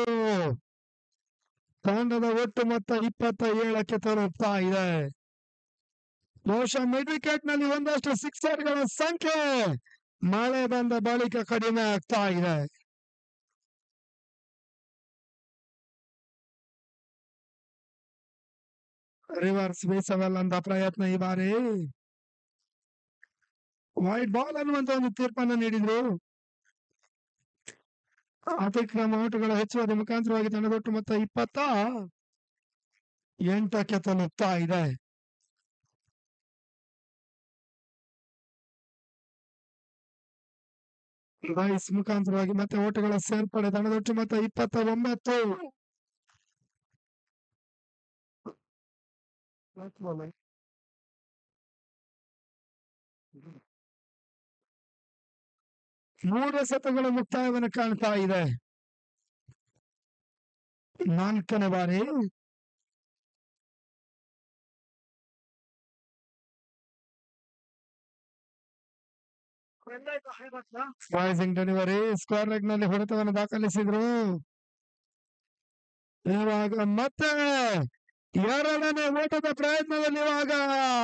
ತಂಡದ ಒಟ್ಟು ಮೊತ್ತ ಇಪ್ಪತ್ತ ಏಳಕ್ಕೆ ತಲುಪ್ತಾ ಇದೆ ಬಹುಶಃ ಮಿಡ್ ವಿಕೆಟ್ ನಲ್ಲಿ ಒಂದಷ್ಟು ಸಿಕ್ಸರ್ ಗಳ ಸಂಖ್ಯೆ ಮಳೆ ಬಂದ ಬಳಿಕ ಕಡಿಮೆ ಆಗ್ತಾ ಇದೆ ರಿವರ್ಸ್ ಬೀಸಬಲ್ಲಂತ ಪ್ರಯತ್ನ ಈ ಬಾರಿ ವೈಟ್ ಬಾಲ್ ಅನ್ನುವಂತ ಒಂದು ತೀರ್ಪನ್ನು ನೀಡಿದ್ರು ಅತಿಕ್ರಮ ಓಟುಗಳ ಹೆಚ್ಚುವರಿ ಮುಖಾಂತರವಾಗಿ ತಂಡದೊಟ್ಟು ಮೊತ್ತ ಇಪ್ಪತ್ತ ಎಂಟಕ್ಕೆ ತಲುಪ್ತಾ ಇದೆ ರೈಸ್ ಮುಖಾಂತರವಾಗಿ ಮತ್ತೆ ಓಟುಗಳ ಸೇರ್ಪಡೆ ತಂಡದೊಟ್ಟು ಮೊತ್ತ ಇಪ್ಪತ್ತ ಒಂಬತ್ತು ಮೂರು ಸತಗಳು ಮುಕ್ತಾಯವನ್ನು ಕಾಣ್ತಾ ಇದೆ ನಾಲ್ಕನೇ ಬಾರಿ ವಾಯ್ಸಿಂಗ್ ಡೆಲಿವರಿ ಸ್ಕ್ವೇರ್ ಲೆಗ್ ನಲ್ಲಿ ಹೊಡೆತವನ್ನು ದಾಖಲಿಸಿದ್ರು ಇವಾಗ ಮತ್ತೆ ಎರಡನೇ ಓಟದ ಪ್ರಯತ್ನದಲ್ಲಿ ಇವಾಗ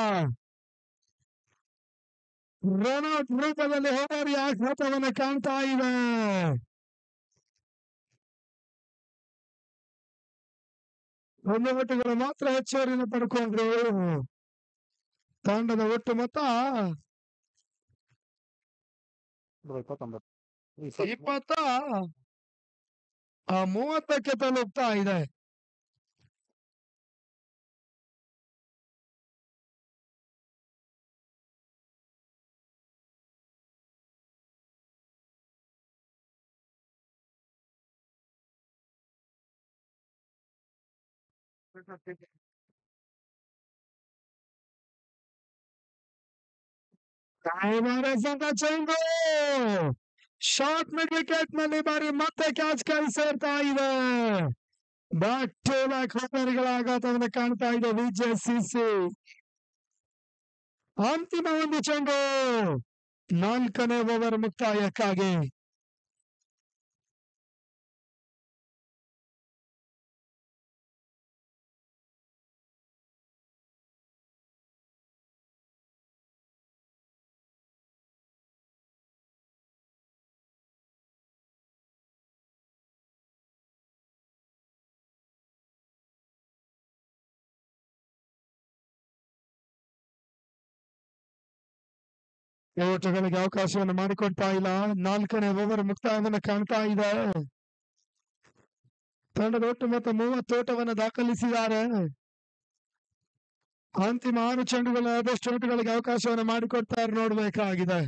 ರನ್ಔಟ್ ರೂಪದಲ್ಲಿ ಹೋರಾಡಿ ಆಘಾತವನ್ನು ಕಾಣ್ತಾ ಇದೆ ಒಂದು ಓಟುಗಳು ಮಾತ್ರ ಹೆಚ್ಚುವರಿನ ಪಡ್ಕೊಂಡ್ರು ತಂಡದ ಒಟ್ಟು ಮೊತ್ತ ಇಪ್ಪತ್ತ ಆ ಮೂವತ್ತಕ್ಕೆ ತಲುಪ್ತಾ ಇದೆ ಚೆಂಡು ಶಾರ್ಟ್ ಮಿಡ್ ವಿಕೆಟ್ ನಲ್ಲಿ ಬಾರಿ ಮತ್ತೆ ಕ್ಯಾಚ್ ಕೈ ಸೇರ್ತಾ ಇದೆ ಬ್ಯಾಕ್ ಟು ಬ್ಯಾಕ್ ಹೋದರ್ಗಳ ಆಘಾತವನ್ನು ಕಾಣ್ತಾ ಇದೆ ವಿಜಯ್ ಸಿಸಿ ಅಂತಿಮ ಒಂದು ಚೆಂಡು ನಾಲ್ಕನೇ ಓವರ್ ಮುಕ್ತಾಯಕ್ಕಾಗಿ ಓಟಗಳಿಗೆ ಅವಕಾಶವನ್ನು ಮಾಡಿಕೊಡ್ತಾ ಇಲ್ಲ ನಾಲ್ಕನೇ ಓವರ್ ಮುಕ್ತಾಯವನ್ನು ಕಾಣ್ತಾ ಇದೆ ತಂಡದ ಒಟ್ಟು ಮೊತ್ತ ಮೂವತ್ತು ಓಟವನ್ನು ದಾಖಲಿಸಿದ್ದಾರೆ ಅಂತಿಮ ಆರು ಚೆಂಡುಗಳ ಅದೆಷ್ಟು ಓಟಗಳಿಗೆ ಅವಕಾಶವನ್ನು ಮಾಡಿಕೊಡ್ತಾರೆ ನೋಡ್ಬೇಕಾಗಿದೆ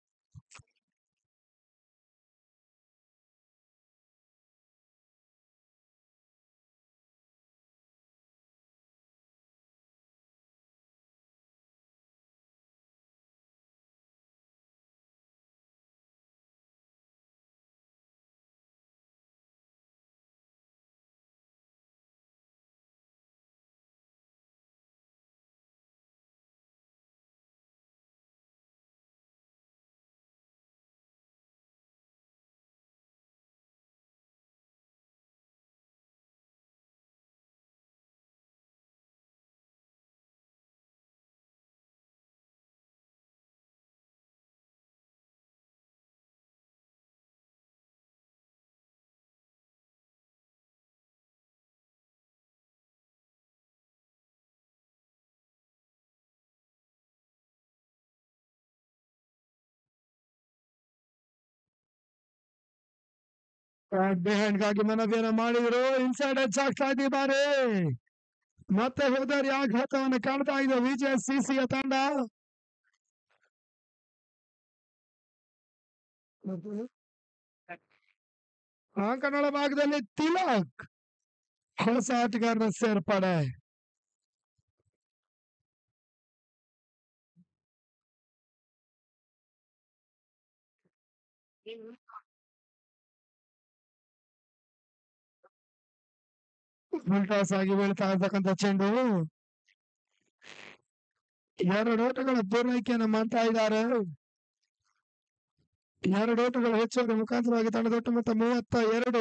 ಬಿಹೈಂಡ್ ಗಾಗಿ ಮನವಿಯನ್ನ ಮಾಡಿದ್ರು ಇನ್ಸೈಡ್ ಎಚ್ ಆಗ್ತಾ ಇದೆ ಈ ಬಾರಿ ಮತ್ತೆ ಹೋದರಿ ಆಘಾತವನ್ನು ಕಾಣ್ತಾ ಇದೆ ವಿಜಯ ಸಿಸಿಯ ತಂಡ ಅಂಕಣಗಳ ಭಾಗದಲ್ಲಿ ತಿಲಕ್ ಹೊಸ ಆಟಗಾರರ ಸೇರ್ಪಡೆ ಟಾಸ್ ಆಗಿ ಬೀಳ್ತಾ ಇರ್ತಕ್ಕಂಥ ಚೆಂಡು ಎರಡು ಓಟಗಳ ಪೂರೈಕೆಯನ್ನು ಮಾಡ್ತಾ ಇದ್ದಾರೆ ಎರಡು ಓಟಗಳು ಹೆಚ್ಚುವರಿ ಮುಖಾಂತರವಾಗಿ ತಂಡದ ಒಟ್ಟು ಮೊತ್ತ ಮೂವತ್ತ ಎರಡು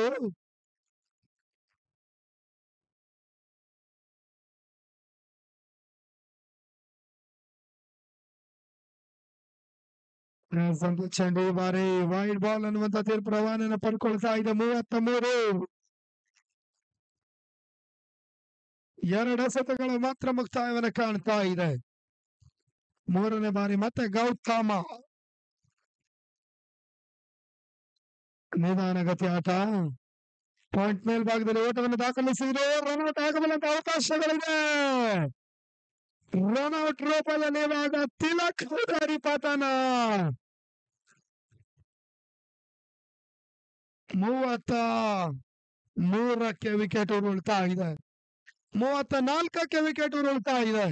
ಸಂತು ಚೆಂಡು ಈ ಬಾರಿ ವೈಡ್ ಬಾಲ್ ಅನ್ನುವಂತ ತೀರ್ಪು ರವಾನೆಯನ್ನು ಪಡ್ಕೊಳ್ತಾ ಇದೆ ಮೂವತ್ತ ಮೂರು ಎರಡು ಎಸೆತಗಳು ಮಾತ್ರ ಮುಕ್ತಾಯವನ್ನು ಕಾಣ್ತಾ ಇದೆ ಮೂರನೇ ಬಾರಿ ಮತ್ತೆ ಗೌತಮ ನಿಧಾನಗತಿ ಆಟ ಪಾಯಿಂಟ್ ಮೇಲ್ಭಾಗದಲ್ಲಿ ಓಟವನ್ನು ದಾಖಲಿಸಿದ್ರು ರನ್ಔಟ್ ಆಗಬಲ್ಲಂತ ಅವಕಾಶಗಳಿದೆ ರನ್ಔಟ್ ರೂಪದಲ್ಲಿ ಇವಾಗ ತಿಲಕ್ ಹುದಾರಿ ಪತನ ಮೂವತ್ತ ಮೂರಕ್ಕೆ ವಿಕೆಟ್ ಉರುಳ್ತಾ ಇದೆ ಮೂವತ್ತ ನಾಲ್ಕಕ್ಕೆ ವಿಕೆಟ್ ಉರುಳ್ತಾ ಇದೆ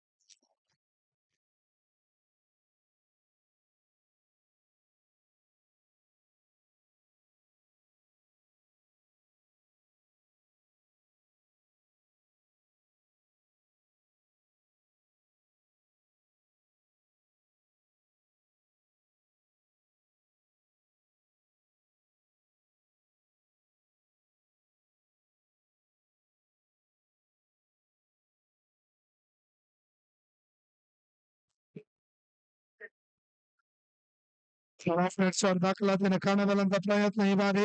ಫ್ರೆಂಡ್ಸ್ ಅವ್ರ ದಾಖಲಾತಿನ ಕಾಣಬಲ್ಲಂತ ಪ್ರಯತ್ನ ಈ ಬಾರಿ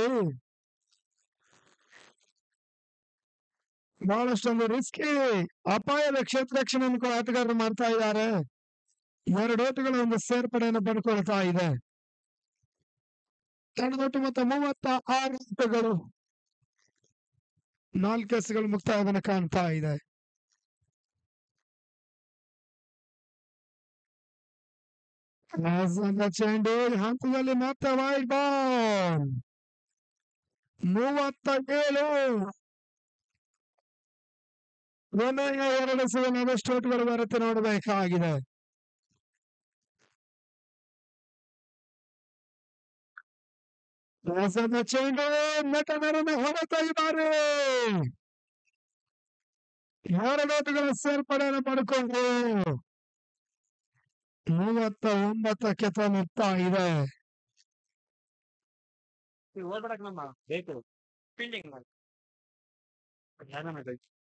ಬಹಳಷ್ಟೊಂದು ರಿಸ್ಕಿ ಅಪಾಯದ ಕ್ಷೇತ್ರ ರಕ್ಷಣೆಯನ್ನು ಕೂಡ ಆಟಗಾರರು ಮಾಡ್ತಾ ಇದ್ದಾರೆ ಎರಡು ಓಟಗಳ ಒಂದು ಸೇರ್ಪಡೆಯನ್ನು ಪಡ್ಕೊಳ್ತಾ ಇದೆ ತಂಡದೊಟ್ಟು ಮೊತ್ತ ಮೂವತ್ತ ಆರು ಓಟಗಳು ನಾಲ್ಕು ಎಸ್ಗಳು ಮುಕ್ತಾಯವನ್ನು ಕಾಣ್ತಾ ಇದೆ ರಾಜನ ಚೆಂಡು ಈ ಹಂತದಲ್ಲಿ ಮತ್ತೆ ವೈಡ್ ಬಾಲ್ ಮೂವತ್ತ ಏಳು ಕೊನೆಯ ಎರಡು ಸಿಗಲು ಸ್ಟೋಟ್ಗಳು ಬರುತ್ತೆ ನೋಡಬೇಕಾಗಿದೆ ಹೊಸದ ಚೆಂಡು ನಟನರನ್ನು ಹೊರತಾ ಇದ್ದಾರೆ ಎರಡು ಓಟುಗಳ ಸೇರ್ಪಡೆಯನ್ನು ಪಡ್ಕೊಂಡ್ರು ಮೂವತ್ತ ಒಂಬತ್ತಕ್ಕೆ ತಲುಪ್ತಾ ಇದೆ ಓಡ್ಬೇಡಕ್ ನಮ್ಮ ಬೇಕು ಫೀಲ್ಡಿಂಗ್ ಮಾಡಿ ಧ್ಯಾನ ಮಾಡಿ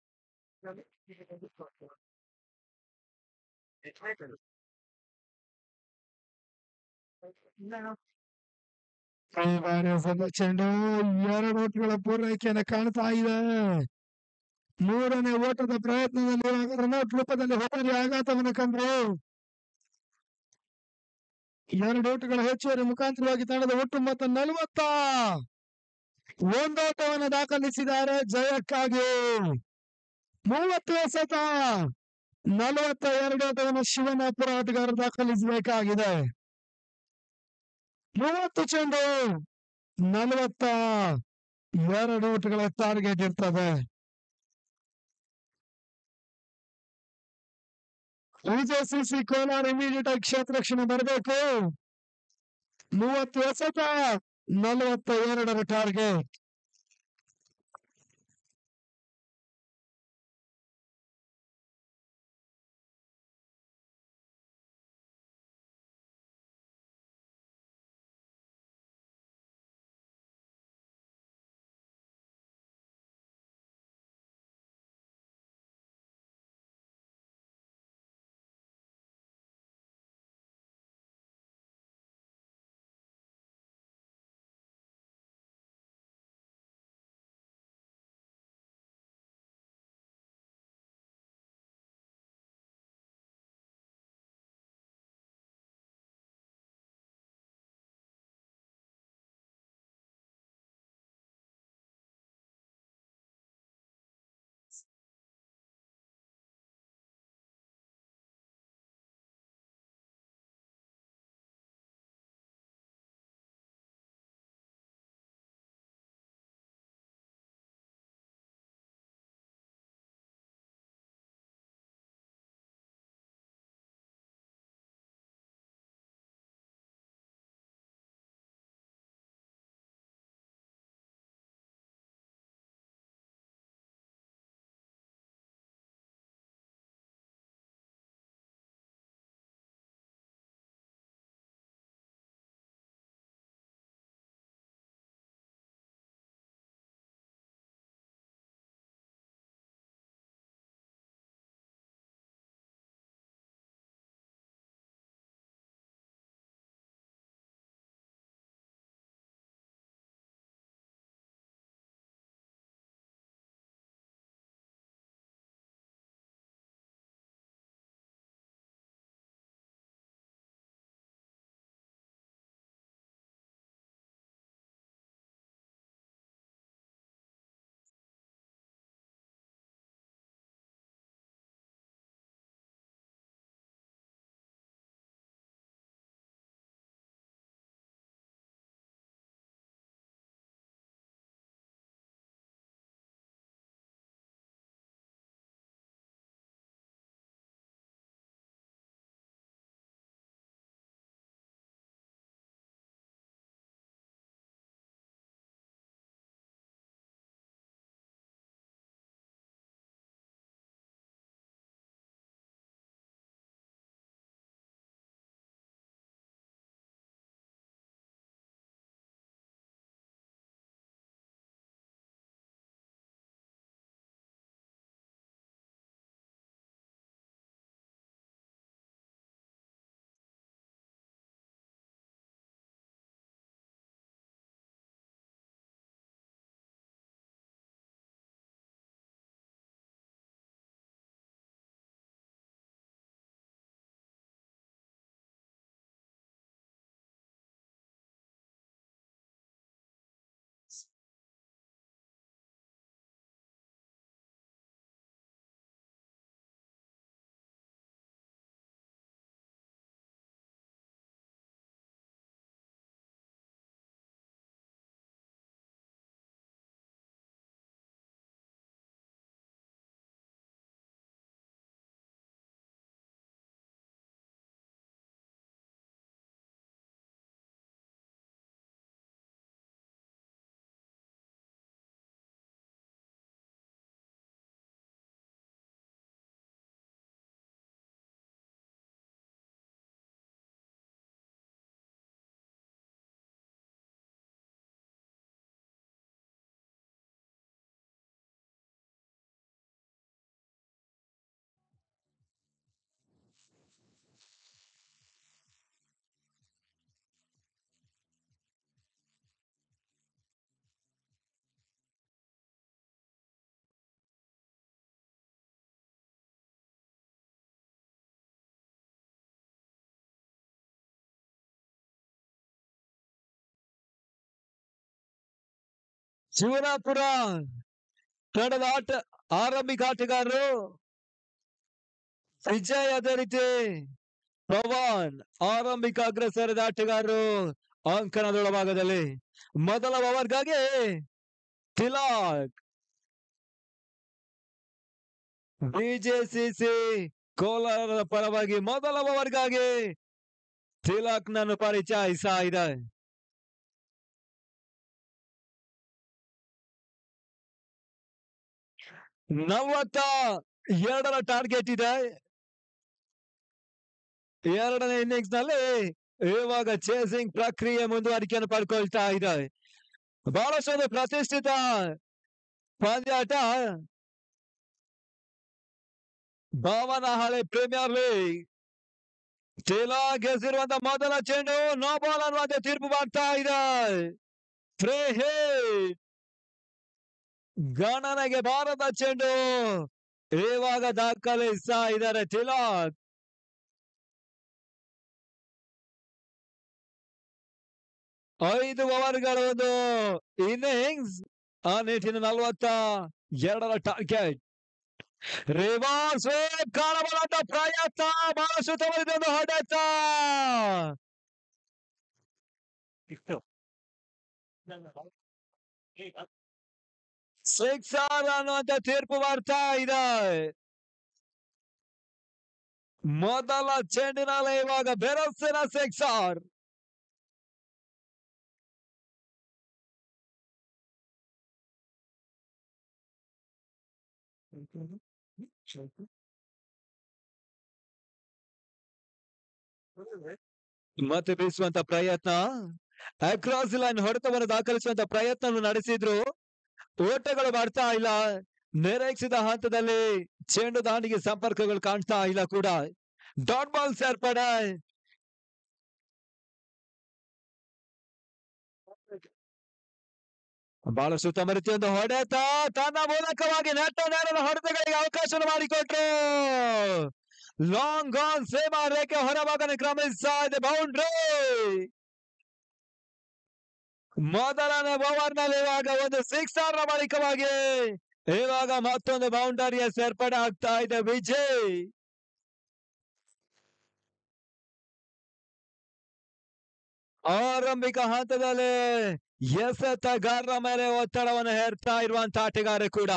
ಈ ಬಾರಿ ಹೊಸದ ಚೆಂಡು ಎರಡು ಓಟುಗಳ ಪೂರೈಕೆಯನ್ನು ಕಾಣ್ತಾ ಇದೆ ಮೂರನೇ ಓಟದ ಪ್ರಯತ್ನದಲ್ಲಿ ರನ್ಔಟ್ ರೂಪದಲ್ಲಿ ಹೊರಗೆ ಆಘಾತವನ್ನು ಕಂಡ್ರು ಎರಡು ಓಟುಗಳ ಹೆಚ್ಚುವರಿ ಮುಖಾಂತರವಾಗಿ ತಂಡದ ಒಟ್ಟು ಮೊತ್ತ ನಲವತ್ತ ಒಂದೋಟವನ್ನು ದಾಖಲಿಸಿದ್ದಾರೆ ಜಯಕ್ಕಾಗಿ ಮೂವತ್ತು ಎಸೆತ ನಲವತ್ತ ಎರಡು ಓಟವನ್ನು ಶಿವನಾಪುರ ಆಟಗಾರರು ದಾಖಲಿಸಬೇಕಾಗಿದೆ ಮೂವತ್ತು ಚೆಂಡು ನಲವತ್ತ ಎರಡು ಓಟುಗಳ ಟಾರ್ಗೆಟ್ ಇರ್ತದೆ ವಿಜಯಸಿಸಿ ಕೋಲಾರ ಇಮಿಡಿಯೇಟ್ ಆಗಿ ಕ್ಷೇತ್ರ ರಕ್ಷಣೆ ಬರಬೇಕು ಮೂವತ್ತು ಎಸೆತ ನಲವತ್ತ ಎರಡರ ಟಾರ್ಗೆಟ್ ಶಿವನಾಪುರ ತಂಡದ ಆಟ ಆರಂಭಿಕ ಆಟಗಾರರು ವಿಜಯ್ ಅದೇ ರೀತಿ ಪವನ್ ಆರಂಭಿಕ ಅಗ್ರಸರದ ಆಟಗಾರರು ಅಂಕಣದ ಭಾಗದಲ್ಲಿ ಮೊದಲ ಓವರ್ಗಾಗಿ ತಿಲಾಕ್ ಬಿಜೆಸಿಸಿ ಕೋಲಾರದ ಪರವಾಗಿ ಮೊದಲ ಓವರ್ಗಾಗಿ ತಿಲಕ್ ನನ್ನು ಪರಿಚಯಿಸ್ತಾ ಇದೆ ನಲವತ್ತ ಎರಡರ ಟಾರ್ಗೆಟ್ ಇದೆ ಎರಡನೇ ಇನ್ನಿಂಗ್ಸ್ ನಲ್ಲಿ ಇವಾಗ ಚೇಸಿಂಗ್ ಪ್ರಕ್ರಿಯೆ ಮುಂದುವರಿಕೆಯನ್ನು ಪಡ್ಕೊಳ್ತಾ ಇದೆ ಬಹಳಷ್ಟು ಒಂದು ಪ್ರತಿಷ್ಠಿತ ಪಂದ್ಯಾಟ ಭಾವನಹಳ್ಳಿ ಪ್ರೀಮಿಯರ್ ಲೀಗ್ ಚೀಲಾ ಗೆದ್ದಿರುವಂತ ಮೊದಲ ಚೆಂಡು ನೋ ಬಾಲ್ ಅನ್ನುವಂತೆ ತೀರ್ಪು ಮಾಡ್ತಾ ಇದೆ ಫ್ರೀ ಹಿಟ್ ಗಣನೆಗೆ ಬಾರದ ಚೆಂಡು ಇವಾಗ ದಾಖಲಿಸ್ತಾ ಇದ್ದಾರೆ ತಿಲಾಕ್ ಐದು ಓವರ್ಗಳ ಒಂದು ಇನ್ನಿಂಗ್ಸ್ ಆ ನಿಟ್ಟಿನ ನಲವತ್ತ ಎರಡರ ಟಾರ್ಗೆಟ್ ರಿವರ್ಸ್ ಕಾಣಬಲ್ಲಂತ ಪ್ರಯತ್ನ ಬಹಳಷ್ಟು ತವರಿದೆ ಒಂದು ಹೊಡೆತ ಇಷ್ಟು ಸಿಕ್ಸರ್ ಅನ್ನುವಂತ ತೀರ್ಪು ಬರ್ತಾ ಇದೆ ಮೊದಲ ಚೆಂಡಿನಲ್ಲಿ ಇವಾಗ ಬೆರಸಿನ ಸಿಕ್ಸರ್ ಮತ್ತೆ ಬೀಸುವಂತ ಪ್ರಯತ್ನ ಅಕ್ರಾಸ್ ಲೈನ್ ಹೊಡೆತವನ್ನು ದಾಖಲಿಸುವಂತ ಪ್ರಯತ್ನ ನಡೆಸಿದ್ರು ಓಟಗಳು ಮಾಡ್ತಾ ಇಲ್ಲ ನಿರೀಕ್ಷಿತ ಹಂತದಲ್ಲಿ ಚೆಂಡು ದಾಂಡಿಗೆ ಸಂಪರ್ಕಗಳು ಕಾಣ್ತಾ ಇಲ್ಲ ಕೂಡ ಡಾಟ್ ಬಾಲ್ ಸೇರ್ಪಡೆ ಬಹಳಷ್ಟು ತಮ್ಮ ರೀತಿಯೊಂದು ಹೊಡೆತ ತನ್ನ ಮೂಲಕವಾಗಿ ನೆಟ್ಟ ನೇರದ ಹೊಡೆತಗಳಿಗೆ ಅವಕಾಶ ಮಾಡಿಕೊಟ್ರು ಲಾಂಗ್ ಗಾನ್ ಸೇಮಾ ರೇಖೆ ಹೊರಭಾಗನ ಕ್ರಮಿಸ್ತಾ ಇದೆ ಬೌಂಡ್ರಿ ಮೊದಲನೇ ಓವರ್ ನಲ್ಲಿ ಇವಾಗ ಒಂದು ಸಿಕ್ಸ್ ನ ಬಳಿಕವಾಗಿ ಇವಾಗ ಮತ್ತೊಂದು ಬೌಂಡರಿಯ ಸೇರ್ಪಡೆ ಆಗ್ತಾ ಇದೆ ವಿಜಯ್ ಆರಂಭಿಕ ಹಂತದಲ್ಲಿ ಎಸೆತಗಾರರ ಮೇಲೆ ಒತ್ತಡವನ್ನು ಹೇರ್ತಾ ಇರುವಂತ ಆಟಗಾರ ಕೂಡ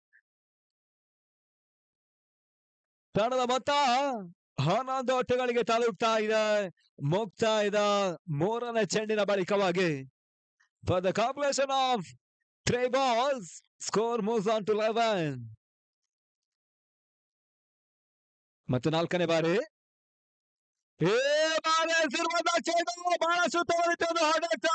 ತಂಡದ ಮೊತ್ತ ಹನ್ನೊಂದು ಒಟ್ಟುಗಳಿಗೆ ತಲುಪ್ತಾ ಇದೆ ಮುಕ್ತಾಯದ ಮೂರನೇ ಚೆಂಡಿನ ಬಳಿಕವಾಗಿ For the completion of three balls, score moves on to 11. ಮತ್ತು ನಾಲ್ಕನೇ ಬಾರಿ ಏ ಬಾರಿ ಎಸೆದಿರುವಂತ ಚೆಂಡು ಬಹಳ ಸುತ್ತವರಿತು ಒಂದು ಹೊಡೆತ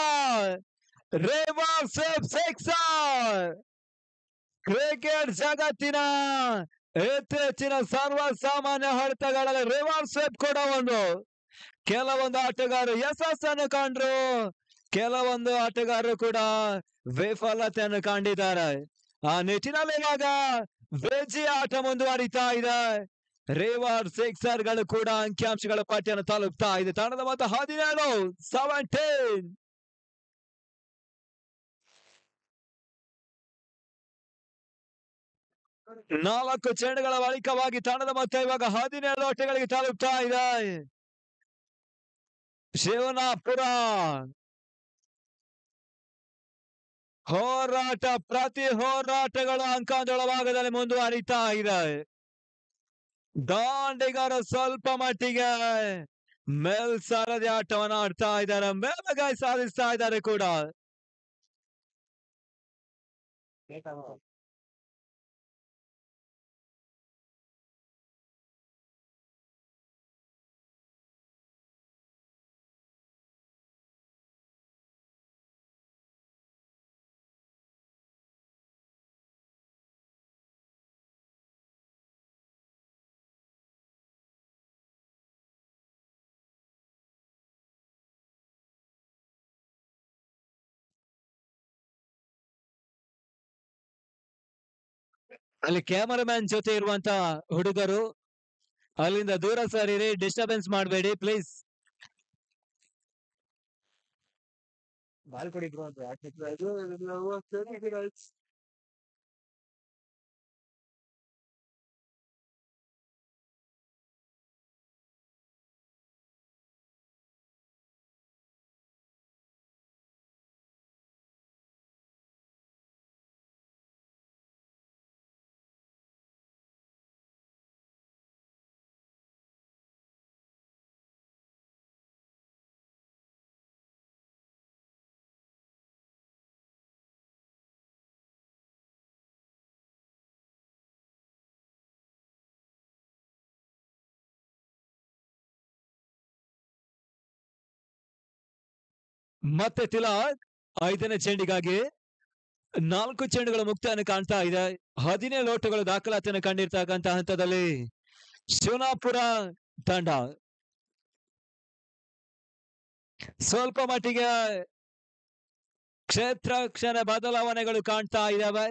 ರಿವರ್ಸ್ ಸಿಕ್ಸರ್ ಕ್ರಿಕೆಟ್ ಜಗತ್ತಿನ ಇತ್ತೀಚಿನ ಸರ್ವಸಾಮಾನ್ಯ ಹೊಡೆತಗಳಲ್ಲಿ ರಿವರ್ಸ್ ಸ್ವೆಪ್ ಕೂಡ ಒಂದು ಕೆಲವೊಂದು ಆಟಗಾರರು ಯಶಸ್ಸನ್ನು ಕಂಡ್ರು ಕೆಲವೊಂದು ಆಟಗಾರರು ಕೂಡ ವಿಫಲತೆಯನ್ನು ಕಂಡಿದ್ದಾರೆ ಆ ನಿಟ್ಟಿನಲ್ಲಿ ಇವಾಗ ವಿಜಯ ಆಟ ಮುಂದುವರಿತಾ ಇದೆ ರೇವಾರ್ ಸಿಕ್ಸರ್ ಗಳು ಕೂಡ ಅಂಕಿಅಂಶಗಳ ಪಟ್ಟಿಯನ್ನು ತಲುಪ್ತಾ ಇದೆ ತಂಡದ ಮೊತ್ತ ಹದಿನೇಳು ಸೆವೆಂಟೀನ್ ನಾಲ್ಕು ಚೆಂಡುಗಳ ಬಳಿಕವಾಗಿ ತಂಡದ ಮೊತ್ತ ಇವಾಗ ಹದಿನೇಳು ಒಟ್ಟೆಗಳಿಗೆ ತಲುಪ್ತಾ ಇದೆ ಶಿವನಾಪುರ ಹೋರಾಟ ಪ್ರತಿ ಹೋರಾಟಗಳು ಅಂಕಾಂಶಗಳ ಭಾಗದಲ್ಲಿ ಮುಂದುವರಿತಾ ಇದೆ ದಾಂಡಿಗರ ಸ್ವಲ್ಪ ಮಟ್ಟಿಗೆ ಮೇಲ್ಸಾರದಿ ಆಟವನ್ನು ಆಡ್ತಾ ಇದ್ದಾರೆ ಮೇಲುಗೈ ಸಾಧಿಸ್ತಾ ಇದ್ದಾರೆ ಕೂಡ ಅಲ್ಲಿ ಕ್ಯಾಮರಾಮ್ಯಾನ್ ಜೊತೆ ಇರುವಂತ ಹುಡುಗರು ಅಲ್ಲಿಂದ ದೂರ ಸರಿರಿ ಡಿಸ್ಟರ್ಬೆನ್ಸ್ ಮಾಡಬೇಡಿ ಪ್ಲೀಸ್ ಬಾಲ್ ಕೊಡಿದ್ರು ಅಂತ ಯಾಕೆ ಇದು ನಾವು ಕೇಳಿದ್ದೀರ ಮತ್ತೆ ತಿಲಾಕ್ ಐದನೇ ಚೆಂಡಿಗಾಗಿ ನಾಲ್ಕು ಚೆಂಡುಗಳ ಮುಕ್ತಾಯನ್ನು ಕಾಣ್ತಾ ಇದೆ ಹದಿನೇಳು ಓಟಗಳು ದಾಖಲಾತಿಯನ್ನು ಕಂಡಿರ್ತಕ್ಕಂತ ಹಂತದಲ್ಲಿ ಶಿವನಾಪುರ ತಂಡ ಸ್ವಲ್ಪ ಮಟ್ಟಿಗೆ ಕ್ಷೇತ್ರ ಕ್ಷಣ ಬದಲಾವಣೆಗಳು ಕಾಣ್ತಾ ಇದಾವೆ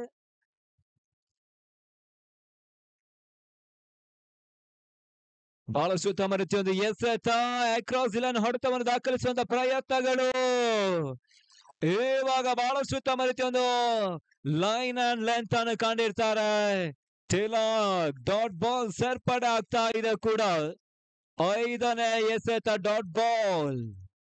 ಬಹಳ ಉತ್ತಮ ರೀತಿಯೊಂದು ಎಸೆತ ಅಕ್ರಾಸ್ ಇಲನ್ ಹೊಡೆತವನ್ನು ದಾಖಲಿಸುವಂತ ಪ್ರಯತ್ನಗಳು ಇವಾಗ ಬಹಳಷ್ಟು ಉತ್ತಮ ರೀತಿಯೊಂದು ಲೈನ್ ಅಂಡ್ ಲೆಂತ್ ಅನ್ನು ಕಂಡಿರ್ತಾರೆ ತಿಲಾಕ್ ಡಾಟ್ ಬಾಲ್ ಸೇರ್ಪಡೆ ಆಗ್ತಾ ಇದೆ ಕೂಡ ಐದನೇ ಎಸೆತ ಡಾಟ್ ಬಾಲ್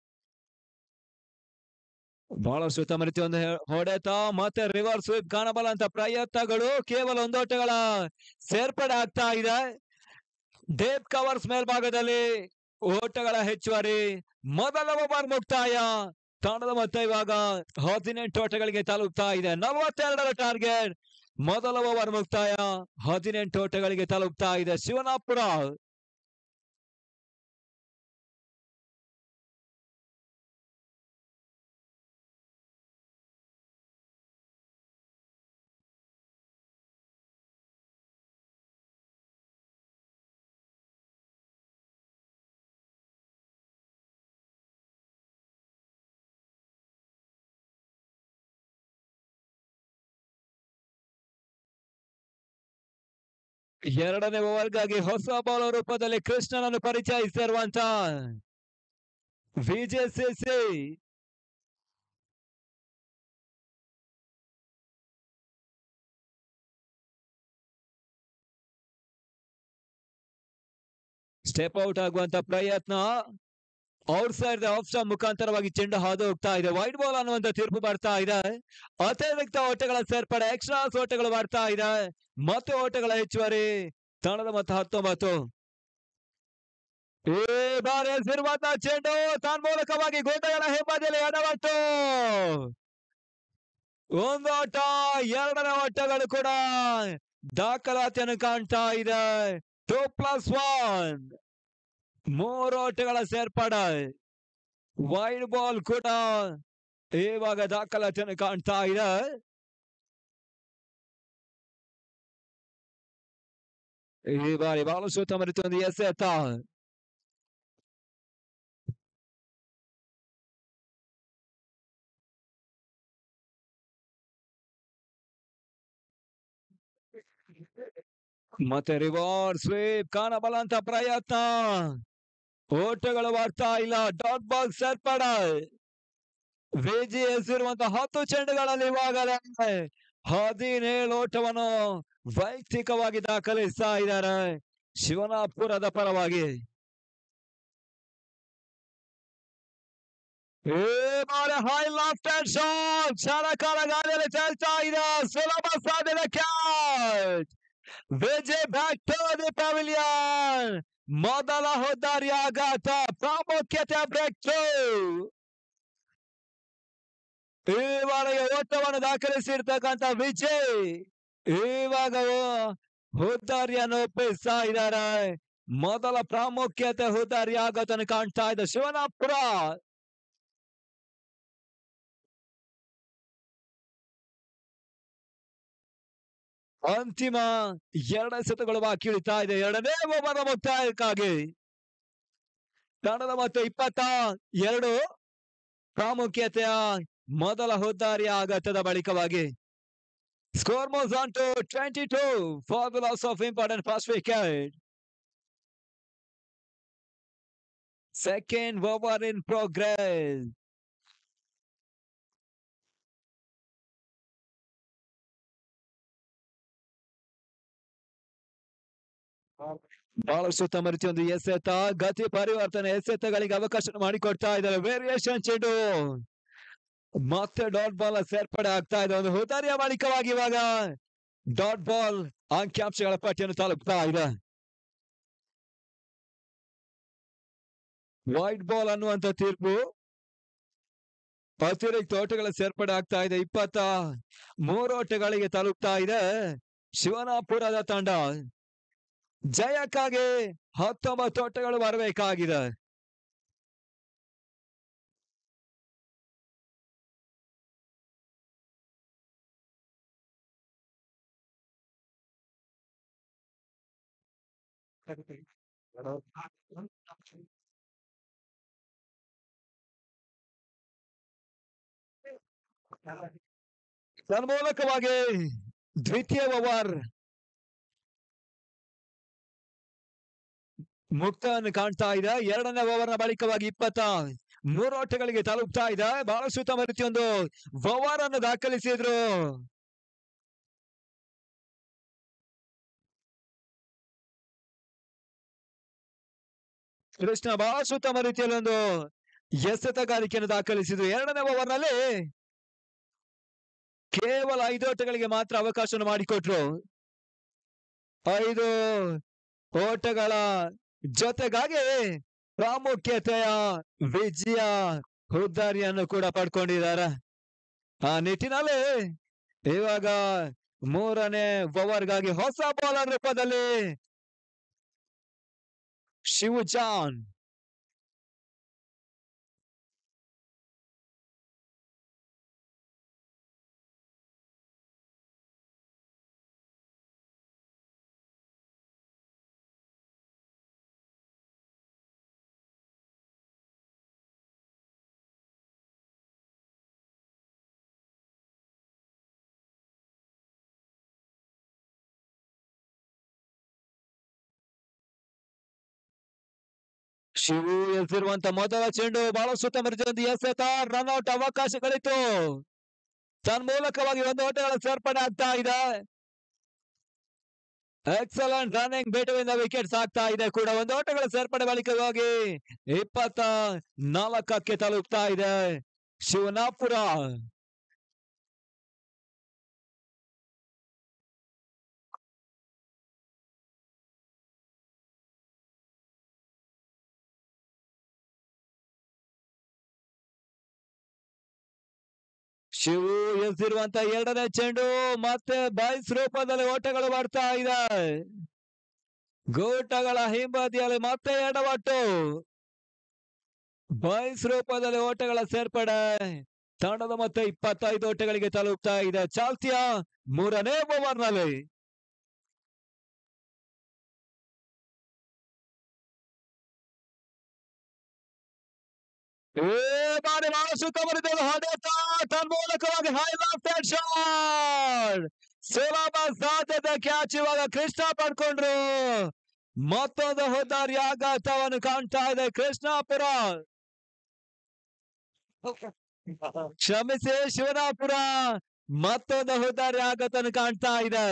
ಬಹಳಷ್ಟು ಉತ್ತಮ ರೀತಿಯೊಂದು ಹೆ- ಹೊಡೆತ ಮತ್ತೆ ರಿವರ್ಸ್ ಸ್ವೀಪ್ ಕಾಣಬಲ್ಲಂತ ಪ್ರಯತ್ನಗಳು ಕೇವಲ ಒಂದೋಟಗಳ ಸೇರ್ಪಡೆ ಆಗ್ತಾ ಇದೆ ಡೇಪ್ ಕವರ್ಸ್ ಮೇಲ್ಭಾಗದಲ್ಲಿ ಓಟಗಳ ಹೆಚ್ಚುವರಿ ಮೊದಲ ಓವರ್ ಮುಕ್ತಾಯ ತಂಡದ ಮೊತ್ತ ಇವಾಗ ಹದಿನೆಂಟು ಓಟಗಳಿಗೆ ತಲುಪ್ತಾ ಇದೆ ನಲವತ್ತೆರಡರ ಟಾರ್ಗೆಟ್ ಮೊದಲ ಓವರ್ ಮುಕ್ತಾಯ ಹದಿನೆಂಟು ಓಟಗಳಿಗೆ ತಲುಪ್ತಾ ಇದೆ ಶಿವನಾಪುರ ಎರಡನೇ ಓವರ್ಗಾಗಿ ಹೊಸ ಬೌಲರ್ ರೂಪದಲ್ಲಿ ಕೃಷ್ಣನನ್ನು ಪರಿಚಯಿಸಿರುವಂತ ವಿಜೆಸಿಸಿ ಸ್ಟೆಪ್ ಔಟ್ ಆಗುವಂತ ಪ್ರಯತ್ನ ಔಟ್ ಸೈಡ್ ಆಫ್ ಸ್ಟಾಂಪ್ ಮುಖಾಂತರವಾಗಿ ಚೆಂಡು ಹಾದು ಹೋಗ್ತಾ ಇದೆ ವೈಟ್ ಬಾಲ್ ಅನ್ನುವಂತ ತೀರ್ಪು ಬರ್ತಾ ಇದೆ ಅತಿರಿಕ್ತ ಓಟಗಳ ಸೇರ್ಪಡೆ ಎಕ್ಸ್ಟ್ರಾ ಓಟಗಳು ಬರ್ತಾ ಇದೆ ಮತ್ತೆ ಓಟಗಳ ಹೆಚ್ಚುವರಿ ತಂಡದ ಮೊತ್ತ ಹತ್ತೊಂಬತ್ತು ಈ ಬಾರಿ ಎಸೆದಿರುವಂತ ಚೆಂಡು ತನ್ಮೂಲಕವಾಗಿ ಗೋಟಗಳ ಹಿಂಬದಿಯಲ್ಲಿ ಎಡವಟ್ಟು ಒಂದು ಓಟ ಎರಡನೇ ಓಟಗಳು ಕೂಡ ದಾಖಲಾತಿಯನ್ನು ಕಾಣ್ತಾ ಇದೆ ಟೂ ಪ್ಲಸ್ ಒನ್ ಮೂರು ಓಟಗಳ ಸೇರ್ಪಡೆ ವೈಡ್ ಬಾಲ್ ಕೂಡ ಇವಾಗ ದಾಖಲಾತಿಯನ್ನು ಕಾಣ್ತಾ ಇದೆ ಈ ಬಾರಿ ಬಹಳಷ್ಟು ಉತ್ತಮ ರೀತಿಯ ಒಂದು ಎಸೆತ ಮತ್ತೆ ರಿವರ್ಸ್ ಸ್ವೀಪ್ ಕಾಣಬಲ್ಲಂತ ಪ್ರಯತ್ನ ಓಟಗಳು ಬರ್ತಾ ಇಲ್ಲ ಡಾಟ್ ಬಾಲ್ ಸೇರ್ಪಡೆ ವೇಜಿ ಎಸೆದಿರುವಂತ ಹತ್ತು ಚೆಂಡುಗಳಲ್ಲಿ ಇವಾಗಲೇ ಹದಿನೇಳು ಓಟವನ್ನು ವೈಯಕ್ತಿಕವಾಗಿ ದಾಖಲಿಸ್ತಾ ಇದ್ದಾರೆ ಶಿವನಾಪುರದ ಪರವಾಗಿ ಈ ಬಾರಿ ಹೈ ಲಾಫ್ಟ್ ಅಂಡ್ ಶಾಟ್ ಕ್ಷಣಕಾಲ ಗಾಳಿಯಲ್ಲಿ ತೇಲ್ತಾ ಇದೆ ಸುಲಭ ಸಾಧ್ಯದ catch Vijay back to the pavilion ಮೊದಲ ಹೊದ್ದಾರಿ ಆಘಾತ ಪ್ರಾಮುಖ್ಯತೆ ಬ್ರೇಕ್ ಥ್ರೂ ಈವರೆಗೆ ಓಟವನ್ನು ದಾಖಲಿಸಿರ್ತಕ್ಕಂಥ ವಿಜಯ್ ಇವಾಗ ಹುದ್ದಾರಿಯನ್ನು ಒಪ್ಪಿಸ್ತಾ ಇದ್ದಾರೆ ಮೊದಲ ಪ್ರಾಮುಖ್ಯತೆ ಹುದ್ದಾರಿ ಆಘಾತವನ್ನು ಕಾಣ್ತಾ ಇದೆ ಶಿವನಾಪುರ ಅಂತಿಮ ಎರಡು ಸತಗಳು ಬಾಕಿ ಉಳಿತಾ ಇದೆ ಎರಡನೇ ಓವರ್ ಮುಕ್ತಾಯಕ್ಕಾಗಿ ತಂಡದ ಮೊತ್ತ ಇಪ್ಪತ್ತ ಎರಡು ಪ್ರಾಮುಖ್ಯತೆಯ ಮೊದಲ ಹುದ್ದಾರಿಯ ಆಘಾತದ ಬಳಿಕವಾಗಿ score moves on to twenty two for the loss of important first wicket second over in progress ಬಹಳಷ್ಟು ತಮ್ಮ ರೀತಿ ಒಂದು ಎಸೆತ ಗತಿ ಪರಿವರ್ತನೆ ಎಸೆತಗಳಿಗೆ ಅವಕಾಶ ಮಾಡಿಕೊಡ್ತಾ ಇದ್ದಾರೆ ವೇರಿಯೇಷನ್ ಚೆಂಡು ಮತ್ತೆ ಡಾಟ್ ಬಾಲ್ ಸೇರ್ಪಡೆ ಆಗ್ತಾ ಇದೆ ಒಂದು ಹುದಾರಿಯ ಮಾಲೀಕವಾಗಿ ಇವಾಗ ಡಾಟ್ ಬಾಲ್ ಅಂಕಿಅಂಶಗಳ ಪಟ್ಟಿಯನ್ನು ತಲುಪ್ತಾ ಇದೆ ವೈಟ್ ಬಾಲ್ ಅನ್ನುವಂತ ತೀರ್ಪು ಅತಿರಿಕ್ತ ಓಟಗಳ ಸೇರ್ಪಡೆ ಆಗ್ತಾ ಇದೆ ಇಪ್ಪತ್ತ ಮೂರು ಓಟಗಳಿಗೆ ತಲುಪ್ತಾ ಇದೆ ಶಿವನಾಪುರದ ತಂಡ ಜಯಕ್ಕಾಗಿ ಹತ್ತೊಂಬತ್ತು ಓಟಗಳು ಬರಬೇಕಾಗಿದೆ ತನ್ಮೂಲಕವಾಗಿ ದ್ವಿತೀಯ ಓವರ್ ಮುಕ್ತವನ್ನು ಕಾಣ್ತಾ ಇದೆ ಎರಡನೇ ಓವರ್ನ ಬಳಿಕವಾಗಿ ಇಪ್ಪತ್ತ ಮೂರು ಓಟಗಳಿಗೆ ತಲುಪ್ತಾ ಇದೆ ಬಹಳಷ್ಟು ತಮ್ಮ ರೀತಿಯೊಂದು ಓವರ್ ಅನ್ನು ದಾಖಲಿಸಿದ್ರು ಕೃಷ್ಣ ಬಹಳಷ್ಟು ತಮ್ಮ ರೀತಿಯಲ್ಲಿ ಒಂದು ಎಸೆತಗಾರಿಕೆಯನ್ನು ದಾಖಲಿಸಿದ್ರು ಎರಡನೇ ಓವರ್ ನಲ್ಲಿ ಕೇವಲ ಐದು ಓಟಗಳಿಗೆ ಮಾತ್ರ ಅವಕಾಶ ಮಾಡಿಕೊಟ್ರು ಐದು ಓಟಗಳ ಜೊತೆಗಾಗಿ ಪ್ರಾಮುಖ್ಯತೆಯ ವಿಜಯ ಹುದ್ದಾರಿಯನ್ನು ಕೂಡ ಪಡ್ಕೊಂಡಿದ್ದಾರೆ ಆ ನಿಟ್ಟಿನಲ್ಲಿ ಇವಾಗ ಮೂರನೇ ಓವರ್ಗಾಗಿ ಹೊಸ ಬೌಲರ್ ರೂಪದಲ್ಲಿ ಶಿವಜಾನ್ ಶಿವು ಎಸೆದಿರುವಂತ ಮೊದಲ ಚೆಂಡು ಬಹಳ ಸುತ್ತಮುತ್ತ ಒಂದು ಎಸೆತ ರನ್ ಔಟ್ ಅವಕಾಶಗಳಿತ್ತು ತನ್ಮೂಲಕವಾಗಿ ಒಂದು ಓಟಗಳ ಸೇರ್ಪಡೆ ಆಗ್ತಾ ಇದೆ ಎಕ್ಸಲೆಂಟ್ ರನ್ನಿಂಗ್ ಬೇಟುವಿಂದ ವಿಕೆಟ್ಸ್ ಆಗ್ತಾ ಇದೆ ಕೂಡ ಒಂದು ಓಟಗಳ ಸೇರ್ಪಡೆ ಬಳಿಕವಾಗಿ ಇಪ್ಪತ್ತ ನಾಲ್ಕಕ್ಕೆ ತಲುಪ್ತಾ ಇದೆ ಶಿವನಾಪುರ ಶಿವು ಎಸೆದಿರುವಂತ ಎರಡನೇ ಚೆಂಡು ಮತ್ತೆ ಬೈಸ್ ರೂಪದಲ್ಲಿ ಓಟಗಳು ಬರ್ತಾ ಇದೆ ಗೋಟಗಳ ಹಿಂಬದಿಯಲ್ಲಿ ಮತ್ತೆ ಎಡವಟ್ಟು ಬೈಸ್ ರೂಪದಲ್ಲಿ ಓಟಗಳ ಸೇರ್ಪಡೆ ತಂಡದ ಮತ್ತೆ ಇಪ್ಪತ್ತೈದು ಓಟಗಳಿಗೆ ತಲುಪ್ತಾ ಇದೆ ಚಾಲ್ತಿಯ ಮೂರನೇ ಓವರ್ ನಲ್ಲಿ ಏ ಬಾರಿ ಬಹಳ ಸುತ್ತಮುತ್ತಲು ಹೊಡೆತ ತನ್ಮೂಲಕವಾಗಿ ಹೈ ಲೆಫ್ಟ್ ಹ್ಯಾಂಡ್ ಶಾಟ್ ಸುಲಭ ಸಾಧ್ಯತೆ ಕ್ಯಾಚ್ ಇವಾಗ ಕೃಷ್ಣ ಪಡ್ಕೊಂಡ್ರು ಮತ್ತೊಂದು ಹುದ್ದಾರಿ ಆಘಾತವನ್ನು ಕಾಣ್ತಾ ಇದೆ ಕೃಷ್ಣಾಪುರ ಕ್ಷಮಿಸಿ ಶಿವನಾಪುರ ಮತ್ತೊಂದು ಹುದ್ದಾರಿ ಆಘಾತವನ್ನು ಕಾಣ್ತಾ ಇದೆ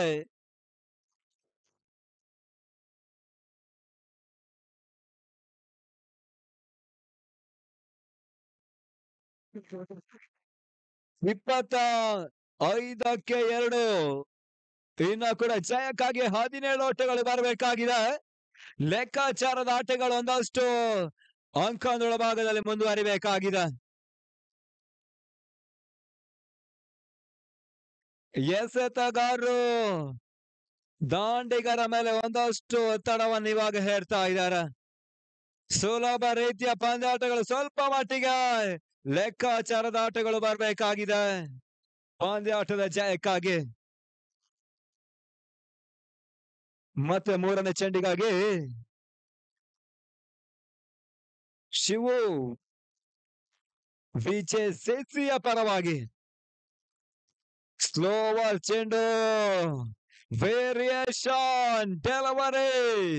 ಇಪ್ಪತ್ತ ಐದಕ್ಕೆ ಎರಡು ಇನ್ನ ಕೂಡ ಜಯಕ್ಕಾಗಿ ಹದಿನೇಳು ಓಟಗಳು ಬರಬೇಕಾಗಿದೆ ಲೆಕ್ಕಾಚಾರದ ಆಟಗಳು ಒಂದಷ್ಟು ಅಂಕದೊಳ ಭಾಗದಲ್ಲಿ ಮುಂದುವರಿಬೇಕಾಗಿದೆ ಎಸೆತಗಾರರು ದಾಂಡಿಗರ ಮೇಲೆ ಒಂದಷ್ಟು ಒತ್ತಡವನ್ನು ಇವಾಗ ಹೇರ್ತಾ ಇದ್ದಾರೆ ಸುಲಭ ರೀತಿಯ ಪಂದ್ಯಾಟಗಳು ಸ್ವಲ್ಪ ಮಟ್ಟಿಗೆ ಲೆಕ್ಕಾಚಾರದ ಆಟಗಳು ಬರಬೇಕಾಗಿದೆ ಪಂದ್ಯಾಟದ ಜಯಕ್ಕಾಗಿ ಮತ್ತೆ ಮೂರನೇ ಚೆಂಡಿಗಾಗಿ ಶಿವು ವಿಜಯ್ ಸೇತ್ರಿಯ ಪರವಾಗಿ ಸ್ಲೋವರ್ ಚೆಂಡು ವೇರಿಯೇಷನ್ ಡೆಲಿವರಿ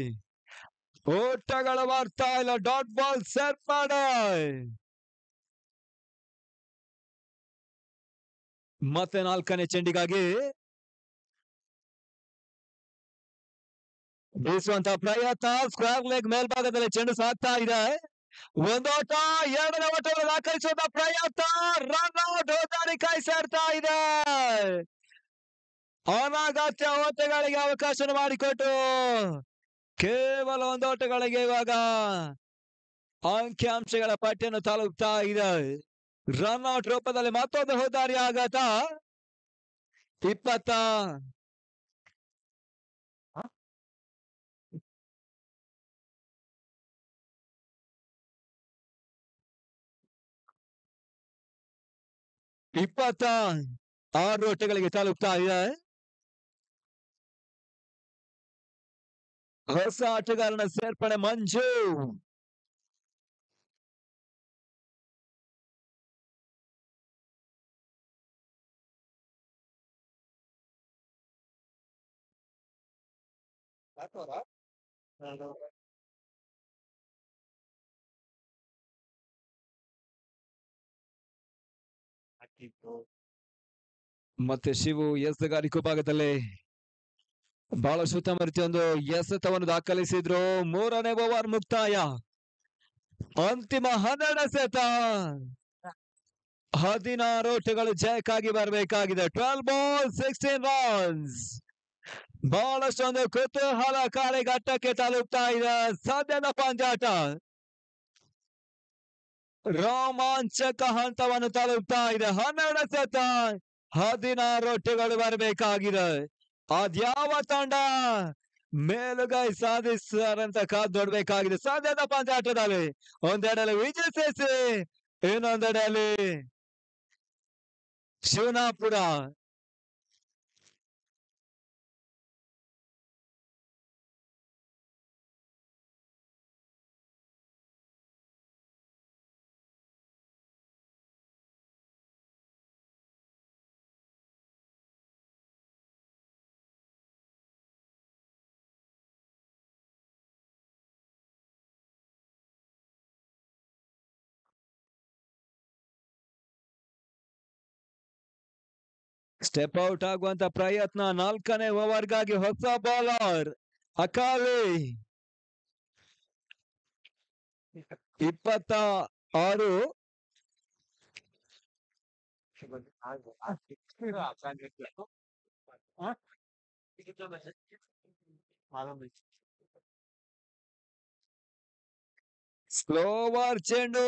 ಓಟಗಳು ಬರ್ತಾ ಇಲ್ಲ ಡಾಟ್ ಬಾಲ್ ಸೇರ್ಪಡೆ ಮತ್ತೆ ನಾಲ್ಕನೇ ಚೆಂಡಿಗಾಗಿ ಬೀಸುವಂತ ಪ್ರಯತ್ನ ಸ್ಕ್ವೇರ್ ಲೆಗ್ ಮೇಲ್ಭಾಗದಲ್ಲಿ ಚೆಂಡು ಸಾಕ್ತಾ ಇದೆ ಒಂದೋಟ ಎರಡನೇ ಓಟವನ್ನು ದಾಖಲಿಸುವಂತ ಪ್ರಯತ್ನ ರನ್ ಔಟ್ ಹೋದಾಡಿ ಕೈ ಸೇರ್ತಾ ಇದೆ ಅನಗತ್ಯ ಓಟಗಳಿಗೆ ಅವಕಾಶ ಮಾಡಿಕೊಟ್ಟು ಕೇವಲ ಒಂದು ಓಟಗಳಿಗೆ ಇವಾಗ ಅಂಕಿಅಂಶಗಳ ಪಟ್ಟಿಯನ್ನು ತಲುಪ್ತಾ ಇದೆ ರನ್ ಔಟ್ ರೂಪದಲ್ಲಿ ಮತ್ತೊಂದು ಹೋದಾರಿ ಆಗತ ಇಪ್ಪತ್ತ ಇಪ್ಪತ್ತ ಆರು ಓಟಗಳಿಗೆ ತಲುಪ್ತಾ ಇದೆ ಹೊಸ ಆಟಗಾರನ ಸೇರ್ಪಡೆ ಮಂಜು ಮತ್ತೆ ಶಿವು ಎಸ್ಗಾರಿಕೋ ಭಾಗದಲ್ಲಿ ಬಹಳಷ್ಟು ಉತ್ತಮ ರೀತಿಯ ಒಂದು ಎಸೆತವನ್ನು ದಾಖಲಿಸಿದ್ರು ಮೂರನೇ ಓವರ್ ಮುಕ್ತಾಯ ಅಂತಿಮ ಹನ್ನೆರಡು ಎಸೆತ ಹದಿನಾರು ಓಟಗಳು ಜಯಕ್ಕಾಗಿ ಬರಬೇಕಾಗಿದೆ ಟ್ವೆಲ್ ಬಾಲ್ ಸಿಕ್ಸ್ಟೀನ್ ರನ್ಸ್ ಬಹಳಷ್ಟು ಒಂದು ಕುತೂಹಲಕಾರಿ ಘಟ್ಟಕ್ಕೆ ತಲುಪ್ತಾ ಇದೆ ಸದ್ಯದ ಪಂಜಾಟ ರೋಮಾಂಚಕ ಹಂತವನ್ನು ತಲುಪ್ತಾ ಇದೆ ಹನ್ನೆರಡು ಎಸೆತ ಹದಿನಾರು ಒಟ್ಟುಗಳು ಬರಬೇಕಾಗಿದೆ ಅದ್ಯಾವ ತಂಡ ಮೇಲುಗೈ ಸಾಧಿಸ್ತಾರಂತ ಕಾದ್ ನೋಡ್ಬೇಕಾಗಿದೆ ಸದ್ಯದ ಪಂಚಾಟದಲ್ಲಿ ಒಂದೆಡೆಯಲ್ಲಿ ವಿಜಯ ಸೇಸಿ ಇನ್ನೊಂದೆಡೆಯಲ್ಲಿ ಶಿವನಾಪುರ ಸ್ಟೆಪ್ ಔಟ್ ಆಗುವಂತ ಪ್ರಯತ್ನ ನಾಲ್ಕನೇ ಓವರ್ಗಾಗಿ ಹೊಸ ಬೌಲರ್ ಅಕಾಲಿ ಇಪ್ಪತ್ತ ಆರು ಸ್ಲೋವರ್ ಚೆಂಡು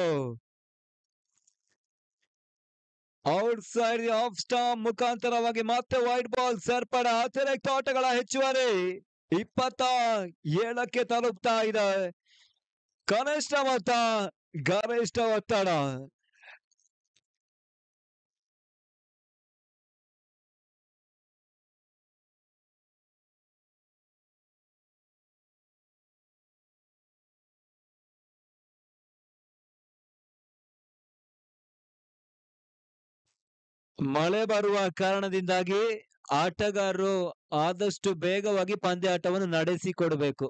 ಔಟ್ ಸೈಡ್ ಆಫ್ ಸ್ಟಾಂಪ್ ಮುಖಾಂತರವಾಗಿ ಮತ್ತೆ ವೈಟ್ ಬಾಲ್ ಸೇರ್ಪಡೆ ಅತಿರಿಕ್ತ ಆಟಗಳ ಹೆಚ್ಚುವರಿ ಇಪ್ಪತ್ತ ಏಳಕ್ಕೆ ತಲುಪ್ತಾ ಇದೆ ಕನಿಷ್ಠ ಮೊತ್ತ ಗರಿಷ್ಠ ಒತ್ತಡ ಮಳೆ ಬರುವ ಕಾರಣದಿಂದಾಗಿ ಆಟಗಾರರು ಆದಷ್ಟು ಬೇಗವಾಗಿ ಪಂದ್ಯಾಟವನ್ನು ನಡೆಸಿಕೊಡ್ಬೇಕು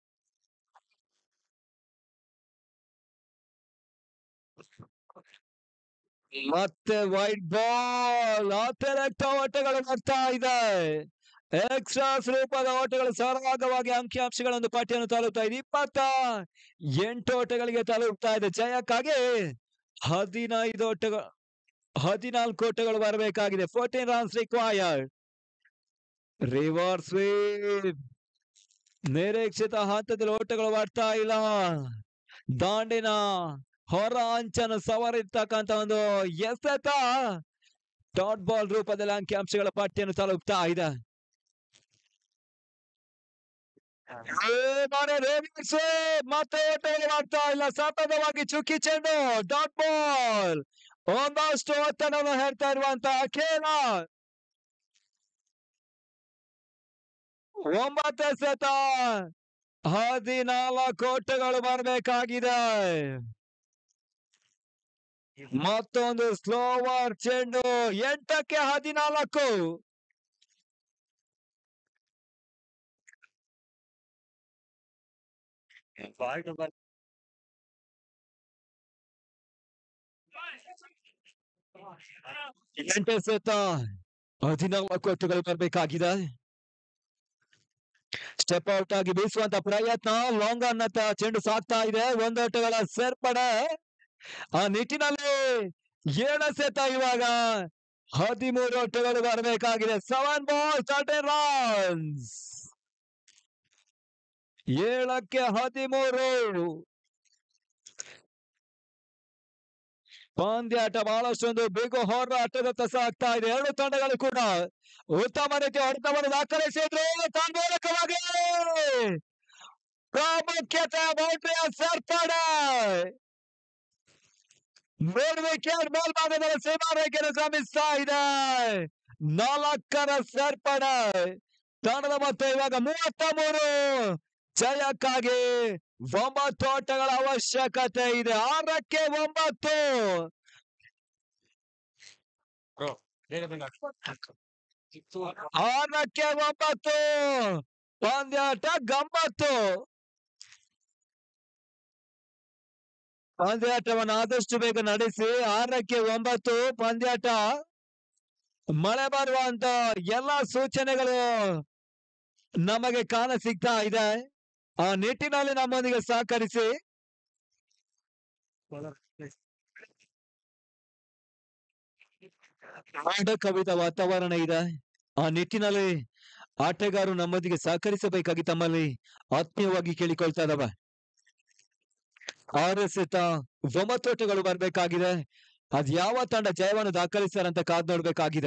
ಮತ್ತೆ ವೈಟ್ ಬಾಲ್ ಅತಿರಿಕ್ತ ಓಟಗಳು ಬರ್ತಾ ಇದೆ ಎಕ್ಸ್ಟ್ರಾ ರೂಪದ ಓಟಗಳು ಸರಾಗವಾಗಿ ಅಂಕಿಅಂಶಗಳೊಂದು ಪಟ್ಟಿಯನ್ನು ತಲುಪ್ತಾ ಇದೆ ಇಪ್ಪತ್ತ ಎಂಟು ಓಟಗಳಿಗೆ ತಲುಪ್ತಾ ಇದೆ ಜಯಕ್ಕಾಗಿ ಹದಿನೈದು ಓಟಗಳು ಹದಿನಾಲ್ಕು ಓಟಗಳು ಬರಬೇಕಾಗಿದೆ fourteen runs required reverse sweep ನಿರೀಕ್ಷಿತ ಹಂತದಲ್ಲಿ ಓಟಗಳು ಬರ್ತಾ ಇಲ್ಲ ದಾಂಡಿನ ಹೊರ ಅಂಚನ್ನು ಸವರಿರ್ತಕ್ಕಂತ ಒಂದು ಎಸೆತ ಡಾಟ್ ಬಾಲ್ ರೂಪದಲ್ಲಿ ಅಂಕಿಅಂಶಗಳ ಪಟ್ಟಿಯನ್ನು ತಲುಪ್ತಾ ಇದೆ ಏ ಮಾರೆ reverse sweep. ಮತ್ತೆ ಓಟಗಳು ಮಾಡ್ತಾ ಇಲ್ಲ ಸತತವಾಗಿ ಚುಕ್ಕಿ ಚೆಂಡು ಡಾಟ್ ಬಾಲ್ ಒಂದಷ್ಟು ಒತ್ತಡವನ್ನು ಹೇಳ್ತಾ ಇರುವಂತ ಅಖೇಲ ಒಂಬತ್ತು ಎಸೆತ ಹದಿನಾಲ್ಕು ಓಟಗಳು ಬರಬೇಕಾಗಿದೆ ಮತ್ತೊಂದು ಸ್ಲೋವರ್ ಚೆಂಡು ಎಂಟಕ್ಕೆ ಹದಿನಾಲ್ಕು ಎಂಟು ಎಸೆತ ಹದಿನಾಲ್ಕು ಒಟ್ಟುಗಳು ಬರಬೇಕಾಗಿದೆ ಸ್ಟೆಪ್ ಔಟ್ ಆಗಿ ಬೀಸುವಂತ ಪ್ರಯತ್ನ ಲಾಂಗ್ ಅನ್ನತ್ತ ಚೆಂಡು ಸಾಕ್ತಾ ಇದೆ ಒಂದೊಟ್ಟುಗಳ ಸೇರ್ಪಡೆ ಆ ನಿಟ್ಟಿನಲ್ಲಿ ಏಳು ಸೆತ ಇವಾಗ ಹದಿಮೂರು ಒಟ್ಟುಗಳು ಬರಬೇಕಾಗಿದೆ ಸೆವೆನ್ ಬಾಲ್ ತರ್ಟೀನ್ ರನ್ಸ್ ಏಳಕ್ಕೆ ಹದಿಮೂರು ಪಂದ್ಯಾಟ ಬಹಳಷ್ಟೊಂದು ಬಿಗು ಹೋರಾಟದತ್ತ ಸಾಗ್ತಾ ಇದೆ ಎರಡು ತಂಡಗಳು ಕೂಡ ಉತ್ತಮ ರೀತಿಯ ಹೊಡೆತವನ್ನು ದಾಖಲಿಸಿದ್ರು ತನ್ಮೂಲಕವಾಗಿ ಪ್ರಾಮುಖ್ಯತೆ ಬೌಂಡ್ರಿಯ ಸೇರ್ಪಡೆ ಮೂರು ವಿಕೆಟ್ ಮೇಲ್ಭಾಗದಲ್ಲಿ ಸೀಮಾ ರೇಖೆಯನ್ನು ಕ್ರಮಿಸ್ತಾ ಇದೆ ನಾಲ್ಕರ ಸೇರ್ಪಡೆ ತಂಡದ ಮೊತ್ತ ಇವಾಗ ಮೂವತ್ತ ಮೂರು ಜಯಕ್ಕಾಗಿ ಒಂಬತ್ತು ಆಟಗಳ ಅವಶ್ಯಕತೆ ಇದೆ ಆರಕ್ಕೆ ಒಂಬತ್ತು ಆರಕ್ಕೆ ಒಂಬತ್ತು ಪಂದ್ಯಾಟ ಗಮ್ಮತ್ತು ಪಂದ್ಯಾಟವನ್ನು ಆದಷ್ಟು ಬೇಗ ನಡೆಸಿ ಆರಕ್ಕೆ ಒಂಬತ್ತು ಪಂದ್ಯಾಟ ಮಳೆ ಬರುವಂತ ಎಲ್ಲಾ ಸೂಚನೆಗಳು ನಮಗೆ ಕಾಣ ಸಿಗ್ತಾ ಇದೆ ಆ ನಿಟ್ಟಿನಲ್ಲಿ ನಮ್ಮೊಂದಿಗೆ ಸಹಕರಿಸಿ ಆಟ ಕವಿತ ವಾತಾವರಣ ಇದೆ ಆ ನಿಟ್ಟಿನಲ್ಲಿ ಆಟಗಾರರು ನಮ್ಮೊಂದಿಗೆ ಸಹಕರಿಸಬೇಕಾಗಿ ತಮ್ಮಲ್ಲಿ ಆತ್ಮೀಯವಾಗಿ ಕೇಳಿಕೊಳ್ತಾ ಇದಾವೆ ಆರು ಎಸೆತ ಒಂಬತ್ತು ಓಟಗಳು ಬರ್ಬೇಕಾಗಿದೆ ಅದ್ ಯಾವ ತಂಡ ಜಯವನ್ನು ದಾಖಲಿಸ್ತಾರಂತ ಕಾದ್ ನೋಡ್ಬೇಕಾಗಿದೆ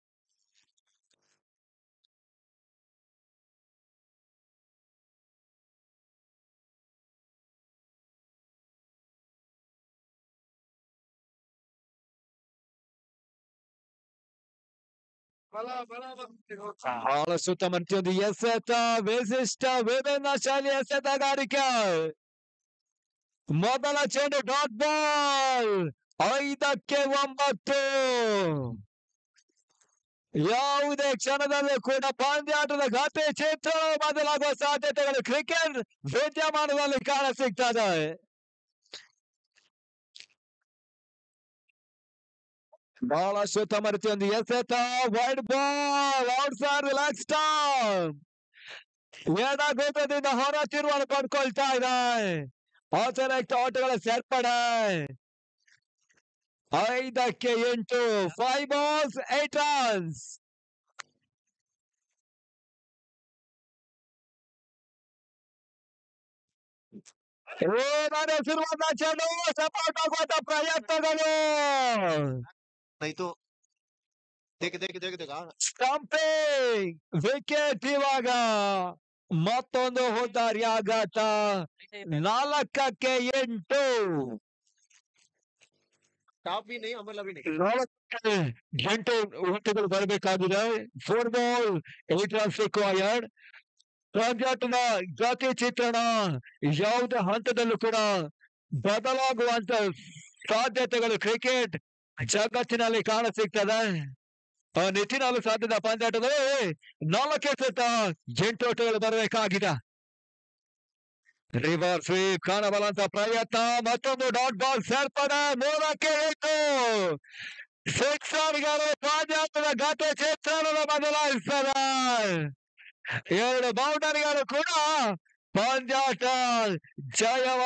ಬಹಳ ಸುತ್ತಮುತ್ತೊಂದು ಎಸೆತ ವಿಶಿಷ್ಟ ವಿಭಿನ್ನ ಶೈಲಿ ಎಸೆತಗಾರಿಕೆ ಮೊದಲ ಚೆಂಡು ಡಾಟ್ ಬಾಲ್ ಐದಕ್ಕೆ ಒಂಬತ್ತು ಯಾವುದೇ ಕ್ಷಣದಲ್ಲೂ ಕೂಡ ಪಂದ್ಯಾಟದ ಗಾತೆ ಚಿತ್ರ ಬದಲಾಗುವ ಸಾಧ್ಯತೆಗಳು ಕ್ರಿಕೆಟ್ ವಿದ್ಯಮಾನದಲ್ಲಿ ಕಾಣ ಸಿಗ್ತದೆ ಬಹಳಷ್ಟು ಉತ್ತಮ ರೀತಿಯೊಂದು ಎಸೆತ wide ball outside relax time ಎಡಗೂಟದಿಂದ ಹೊರ ತಿರುವನ್ನು ಕೊಂಡ್ಕೊಳ್ತಾ ಇದೆ ಅತಿರಿಕ್ತ ಆಟಗಳ ಸೇರ್ಪಡೆ ಐದಕ್ಕೆ ಎಂಟು ಫೈವ್ ಬಾಲ್ಸ್ ಏಟ್ ರನ್ಸ್ ನಡೆಸಿರುವಂತ ಚೆಂಡು ಸಪೋರ್ಟ್ ಆಗುವಂತ ಪ್ರಯತ್ನಗಳು ಆಯ್ತು ದೇಖ ದೇಖ ದೇಖ ದೇಖ ಸ್ಟಂಪಿಂಗ್ ವಿಕೆಟ್ ಇವಾಗ ಮತ್ತೊಂದು ಹುದ್ದಾರಿ ಆಘಾತ ನಾಲ್ಕಕ್ಕೆ ಎಂಟು ಟಾಪ್ ಬಿ ನೈ ಆಮೇಲೆ ಅಭಿ ನೈ ನಾಲ್ಕಕ್ಕೆ ಎಂಟು ಓಟಗಳು ಬರಬೇಕಾಗಿದೆ four ball eight runs required ಪಂದ್ಯಾಟದ ಗತಿ ಚಿತ್ರಣ ಯಾವುದೇ ಹಂತದಲ್ಲೂ ಕೂಡ ಬದಲಾಗುವಂತ ಸಾಧ್ಯತೆಗಳು ಕ್ರಿಕೆಟ್ ಜಗತ್ತಿನಲ್ಲಿ ಕಾಣ ಸಿಗ್ತದೆ ಆ ನಿಟ್ಟಿನಲ್ಲಿ ಸಾಧ್ಯದ ಪಂದ್ಯಾಟದಲ್ಲಿ ನಾಲ್ಕೇ ಸತ ಎಂಟು ಓಟಗಳು ಬರಬೇಕಾಗಿದೆ ರಿವರ್ಸ್ ಸ್ವೀಪ್ ಕಾಣಬಲ್ಲಂತ ಪ್ರಯತ್ನ ಮತ್ತೊಂದು ಡಾಟ್ ಬಾಲ್ ಸೇರ್ಪಡೆ ಮೂರಕ್ಕೆ ಎಂಟು ಸಿಕ್ಸರ್ಗಳು ಪಂದ್ಯಾಟದ ಗತ ಚಿತ್ರಣದ ಬದಲಾಯಿಸ್ತಾರೆ ಎರಡು ಬೌಂಡರಿಗಳು ಕೂಡ ಪಂದ್ಯಾಟ ಜಯ